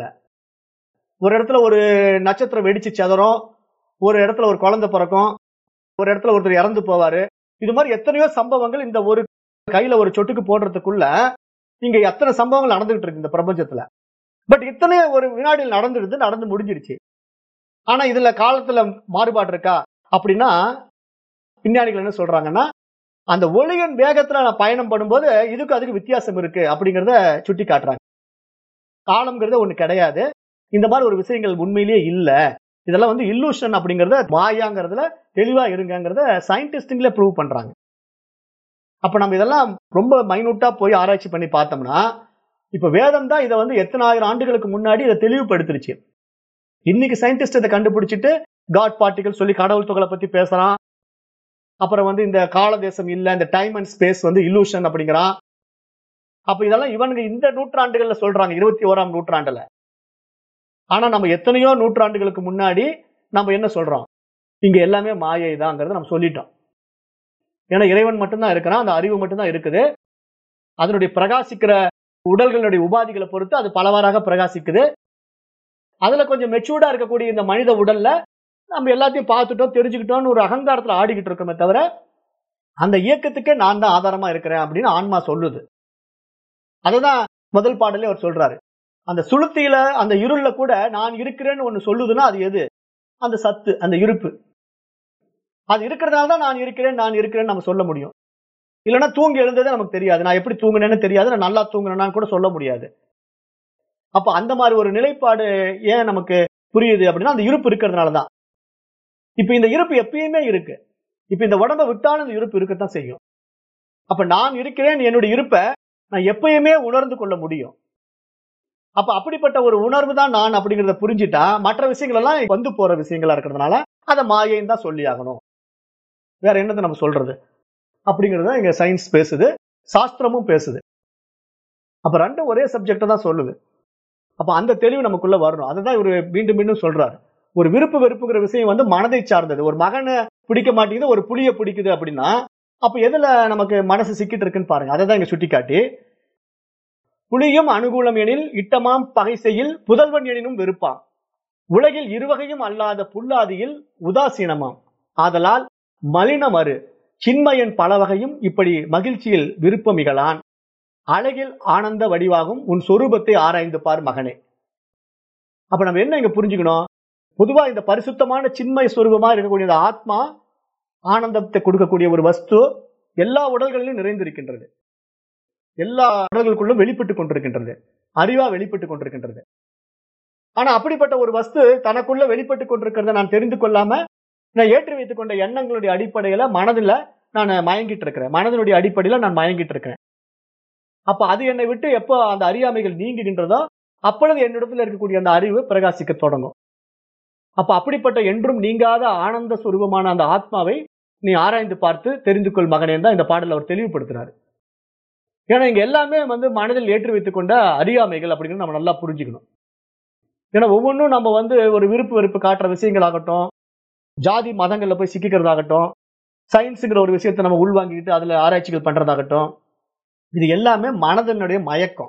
ஒரு இடத்துல ஒரு நட்சத்திரம் வெடிச்சு செதறும் ஒரு இடத்துல ஒரு குழந்தை பிறக்கும் ஒரு இடத்துல ஒருத்தர் இறந்து போவாரு இது மாதிரி எத்தனையோ சம்பவங்கள் இந்த ஒரு கையில ஒரு சொட்டுக்கு போடுறதுக்குள்ள இங்க எத்தனை சம்பவங்கள் நடந்துகிட்டு இருக்கு இந்த பிரபஞ்சத்துல பட் இத்தனை ஒரு வினாடியில் நடந்துடுது நடந்து முடிஞ்சிருச்சு ஆனா இதுல காலத்துல மாறுபாடு இருக்கா அப்படின்னா விஞ்ஞானிகள் என்ன சொல்றாங்கன்னா அந்த ஒளியின் வேகத்துல நான் பயணம் பண்ணும்போது இதுக்கு அதுக்கு வித்தியாசம் இருக்கு அப்படிங்கறத சுட்டி காட்டுறாங்க காலம்ங்கிறது ஒண்ணு கிடையாது இந்த மாதிரி ஒரு விஷயங்கள் உண்மையிலேயே இல்ல இதெல்லாம் வந்து இல்லூஷன் அப்படிங்கறத மாயாங்கிறதுல தெளிவா இருங்கங்கிறத சயின்டிஸ்டுங்களே ப்ரூவ் பண்றாங்க அப்ப நம்ம இதெல்லாம் ரொம்ப மைனூட்டா போய் ஆராய்ச்சி பண்ணி பார்த்தோம்னா இப்ப வேதம் தான் இதை வந்து எத்தனை ஆயிரம் ஆண்டுகளுக்கு முன்னாடி இதை தெளிவுபடுத்திருச்சு இன்னைக்கு சயின்டிஸ்ட் இதை கண்டுபிடிச்சிட்டு காட் பார்ட்டிகல் சொல்லி கடவுள் தொகை பத்தி பேசுறான் அப்புறம் வந்து இந்த கால தேசம் இல்ல இந்த டைம் அண்ட் ஸ்பேஸ் வந்து இல்லூஷன் அப்படிங்கிறான் அப்ப இதெல்லாம் இவனுங்க இந்த நூற்றாண்டுகள்ல சொல்றாங்க இருபத்தி ஓராம் நூற்றாண்டுல ஆனா நம்ம எத்தனையோ நூற்றாண்டுகளுக்கு முன்னாடி நம்ம என்ன சொல்றோம் இங்க எல்லாமே மாயை தாங்கிறத நம்ம சொல்லிட்டோம் ஏன்னா இறைவன் மட்டும்தான் இருக்கிறான் அந்த அறிவு மட்டும்தான் இருக்குது அதனுடைய பிரகாசிக்கிற உடல்களுடைய உபாதிகளை பொறுத்து அது பலவாறாக பிரகாசிக்குது அதுல கொஞ்சம் மெச்சூர்டா இருக்கக்கூடிய இந்த மனித உடல்ல நம்ம எல்லாத்தையும் பார்த்துட்டோம் தெரிஞ்சுக்கிட்டோம்னு ஒரு அகங்காரத்துல ஆடிக்கிட்டு இருக்கோமே தவிர அந்த இயக்கத்துக்கே நான் தான் ஆதாரமா இருக்கிறேன் அப்படின்னு ஆன்மா சொல்லுது அதுதான் முதல் பாடலே அவர் சொல்றாரு அந்த சுளுத்தியில அந்த இருள்ல கூட நான் இருக்கிறேன்னு ஒண்ணு சொல்லுதுன்னா அது எது அந்த சத்து அந்த இருப்பு அது இருக்கிறதுனால தான் நான் இருக்கிறேன் நான் இருக்கிறேன்னு நம்ம சொல்ல முடியும் இல்லைன்னா தூங்கி எழுந்ததே நமக்கு தெரியாது நான் எப்படி தூங்குனேன்னு தெரியாது நான் நல்லா தூங்குனேன்னு கூட சொல்ல முடியாது அப்ப அந்த மாதிரி ஒரு நிலைப்பாடு ஏன் நமக்கு புரியுது அப்படின்னா அந்த இருப்பு இருக்கிறதுனால தான் இப்ப இந்த இருப்பு எப்பயுமே இருக்கு இப்ப இந்த உடம்ப விட்டாலும் இந்த இருப்பு இருக்கத்தான் செய்யும் அப்ப நான் இருக்கிறேன் என்னுடைய இருப்பை நான் எப்பயுமே உணர்ந்து கொள்ள முடியும் அப்ப அப்படிப்பட்ட ஒரு உணர்வு தான் நான் அப்படிங்கறத புரிஞ்சுட்டா மற்ற விஷயங்கள் எல்லாம் வந்து போற விஷயங்களா இருக்கிறதுனால அதை மாயைன்னு தான் சொல்லி ஆகணும் வேற என்னத்தை நம்ம சொல்றது அப்படிங்கறத இங்க சயின்ஸ் பேசுது சாஸ்திரமும் பேசுது அப்ப ரெண்டும் ஒரே சப்ஜெக்ட தான் சொல்லுது அப்ப அந்த தெளிவு நமக்குள்ள வரணும் அதுதான் இவர் மீண்டும் மீண்டும் சொல்றாரு ஒரு விருப்பு வெறுப்புங்கிற விஷயம் வந்து மனதை சார்ந்தது ஒரு மகனை பிடிக்க மாட்டேங்குது ஒரு புளிய பிடிக்குது அப்படின்னா அப்ப எதுல நமக்கு மனசு சிக்கிட்டு இருக்குன்னு பாருங்க அதை தான் இங்க சுட்டி காட்டி புலியும் அனுகூலம் எனில் இட்டமாம் பகை செய்யில் புதல்வன் எனினும் வெறுப்பாம் உலகில் இருவகையும் அல்லாத புல்லாதியில் உதாசீனமாம் ஆதலால் மலினமறு சின்மயன் பல வகையும் இப்படி மகிழ்ச்சியில் விருப்பமிகளான் அழகில் ஆனந்த வடிவாகும் உன் சொரூபத்தை ஆராய்ந்து பார் மகனே அப்ப நம்ம என்ன இங்க புரிஞ்சுக்கணும் பொதுவா இந்த பரிசுத்தமான சின்மய சொரூபமா இருக்கக்கூடிய இந்த ஆத்மா ஆனந்தத்தை கொடுக்கக்கூடிய ஒரு வஸ்து எல்லா உடல்களிலும் நிறைந்திருக்கின்றது எல்லா உடல்களுக்குள்ளும் வெளிப்பட்டு கொண்டிருக்கின்றது அறிவா வெளிப்பட்டு கொண்டிருக்கின்றது ஆனா அப்படிப்பட்ட ஒரு வஸ்து தனக்குள்ள வெளிப்பட்டு கொண்டிருக்கிறத நான் தெரிந்து கொள்ளாம நான் ஏற்றி வைத்துக் கொண்ட எண்ணங்களுடைய அடிப்படையில மனதுல நான் மயங்கிட்டு இருக்கிறேன் மனதினுடைய அடிப்படையில நான் மயங்கிட்டு இருக்கிறேன் அப்ப அது என்னை விட்டு எப்போ அந்த அறியாமைகள் நீங்குகின்றதோ அப்பொழுது என்னிடத்துல இருக்கக்கூடிய அந்த அறிவு பிரகாசிக்க தொடங்கும் அப்ப அப்படிப்பட்ட என்றும் நீங்காத ஆனந்த சுரூபமான அந்த ஆத்மாவை நீ ஆராய்ந்து பார்த்து தெரிந்து கொள் மகனே தான் இந்த பாடல் அவர் தெளிவுபடுத்தினார் ஏன்னா இங்க எல்லாமே வந்து மனதில் ஏற்றி வைத்துக் கொண்ட அறியாமைகள் அப்படிங்கிறது நம்ம நல்லா புரிஞ்சுக்கணும் ஏன்னா ஒவ்வொன்றும் நம்ம வந்து ஒரு விருப்பு வெறுப்பு காட்டுற விஷயங்கள் ஆகட்டும் ஜாதி மதங்கள்ல போய் சிக்கிக்கிறதாகட்டும் சயின்ஸுங்கிற ஒரு விஷயத்தை நம்ம உள்வாங்கிக்கிட்டு அதுல ஆராய்ச்சிகள் பண்றதாகட்டும் இது எல்லாமே மனதனுடைய மயக்கம்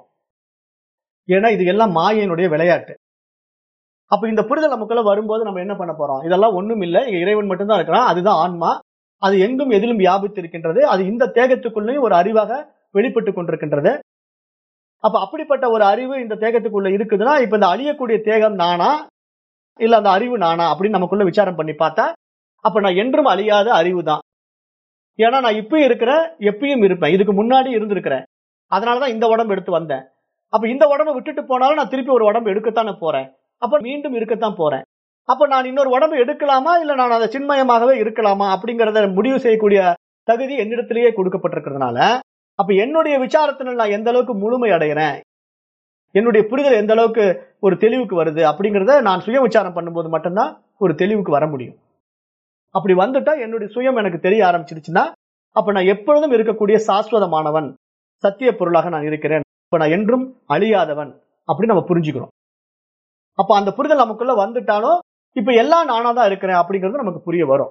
ஏன்னா இது எல்லாம் மாயனுடைய விளையாட்டு அப்ப இந்த புரிதல் நமக்குள்ள வரும்போது நம்ம என்ன பண்ண போறோம் இதெல்லாம் ஒண்ணும் இல்லை இங்க இறைவன் மட்டும்தான் இருக்கிறான் அதுதான் ஆன்மா அது எங்கும் எதிலும் வியாபித்து இருக்கின்றது அது இந்த தேகத்துக்குள்ளேயும் ஒரு அறிவாக வெளிப்பட்டு கொண்டிருக்கின்றது அப்ப அப்படிப்பட்ட ஒரு அறிவு இந்த தேகத்துக்குள்ள இருக்குதுன்னா இப்ப இந்த அழியக்கூடிய தேகம் நானா இல்ல அந்த அறிவு நானா அப்படின்னு நமக்குள்ள விசாரம் பண்ணி பார்த்தா அப்ப நான் என்றும் அழியாத அறிவு தான் ஏன்னா நான் இப்பயும் இருக்கிறேன் எப்பயும் இருப்பேன் இதுக்கு முன்னாடி இருந்திருக்கிறேன் அதனாலதான் இந்த உடம்பு எடுத்து வந்தேன் அப்ப இந்த உடம்பை விட்டுட்டு போனாலும் நான் திருப்பி ஒரு உடம்பு எடுக்கத்தானே போறேன் அப்ப மீண்டும் இருக்கத்தான் போறேன் அப்ப நான் இன்னொரு உடம்பு எடுக்கலாமா இல்ல நான் அதை சின்மயமாகவே இருக்கலாமா அப்படிங்கறத முடிவு செய்யக்கூடிய தகுதி என்னிடத்திலேயே கொடுக்கப்பட்டிருக்கிறதுனால அப்ப என்னுடைய விசாரத்துல நான் எந்த அளவுக்கு முழுமை அடைகிறேன் என்னுடைய புரிதல் எந்த அளவுக்கு ஒரு தெளிவுக்கு வருது அப்படிங்கறத நான் சுய விசாரம் பண்ணும்போது மட்டும்தான் ஒரு தெளிவுக்கு வர முடியும் அப்படி வந்துட்டா என்னுடைய சுயம் எனக்கு தெரிய ஆரம்பிச்சிருச்சுன்னா அப்ப நான் எப்பொழுதும் இருக்கக்கூடிய சாஸ்வதமானவன் சத்திய பொருளாக நான் இருக்கிறேன் இப்ப நான் என்றும் அழியாதவன் அப்படின்னு நம்ம புரிஞ்சுக்கிறோம் அப்ப அந்த புரிதல் நமக்குள்ள வந்துட்டாலும் இப்ப எல்லாம் நானா தான் இருக்கிறேன் அப்படிங்கிறது நமக்கு புரிய வரும்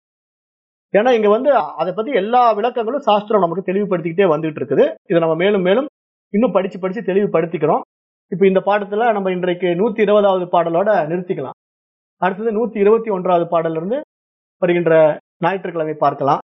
ஏன்னா இங்க வந்து அதை பத்தி எல்லா விளக்கங்களும் சாஸ்திரம் நமக்கு தெளிவுபடுத்திக்கிட்டே வந்துட்டு இருக்குது இதை நம்ம மேலும் மேலும் இன்னும் படிச்சு படிச்சு தெளிவுபடுத்திக்கிறோம் இப்ப இந்த பாடத்துல நம்ம இன்றைக்கு நூத்தி இருபதாவது பாடலோட நிறுத்திக்கலாம் அடுத்தது நூத்தி இருபத்தி ஒன்றாவது பாடல்ல இருந்து வருகின்ற ஞாயிற்றுக்கிழமை பார்க்கலாம்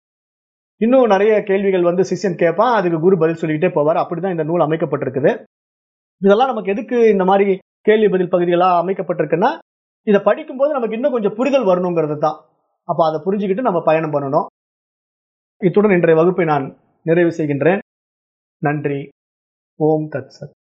இன்னும் நிறைய கேள்விகள் வந்து சிஷ்யன் கேட்பான் அதுக்கு குரு பதில் சொல்லிக்கிட்டே போவார் அப்படிதான் இந்த நூல் அமைக்கப்பட்டிருக்குது இதெல்லாம் நமக்கு எதுக்கு இந்த மாதிரி கேள்வி பதில் பகுதிகளா அமைக்கப்பட்டிருக்குன்னா இதை படிக்கும்போது நமக்கு இன்னும் கொஞ்சம் புரிதல் வரணுங்கிறது தான் அப்ப அதை புரிஞ்சுக்கிட்டு நம்ம பயணம் பண்ணணும் இத்துடன் இன்றைய வகுப்பை நான் நிறைவு செய்கின்றேன் நன்றி ஓம் தத் சத்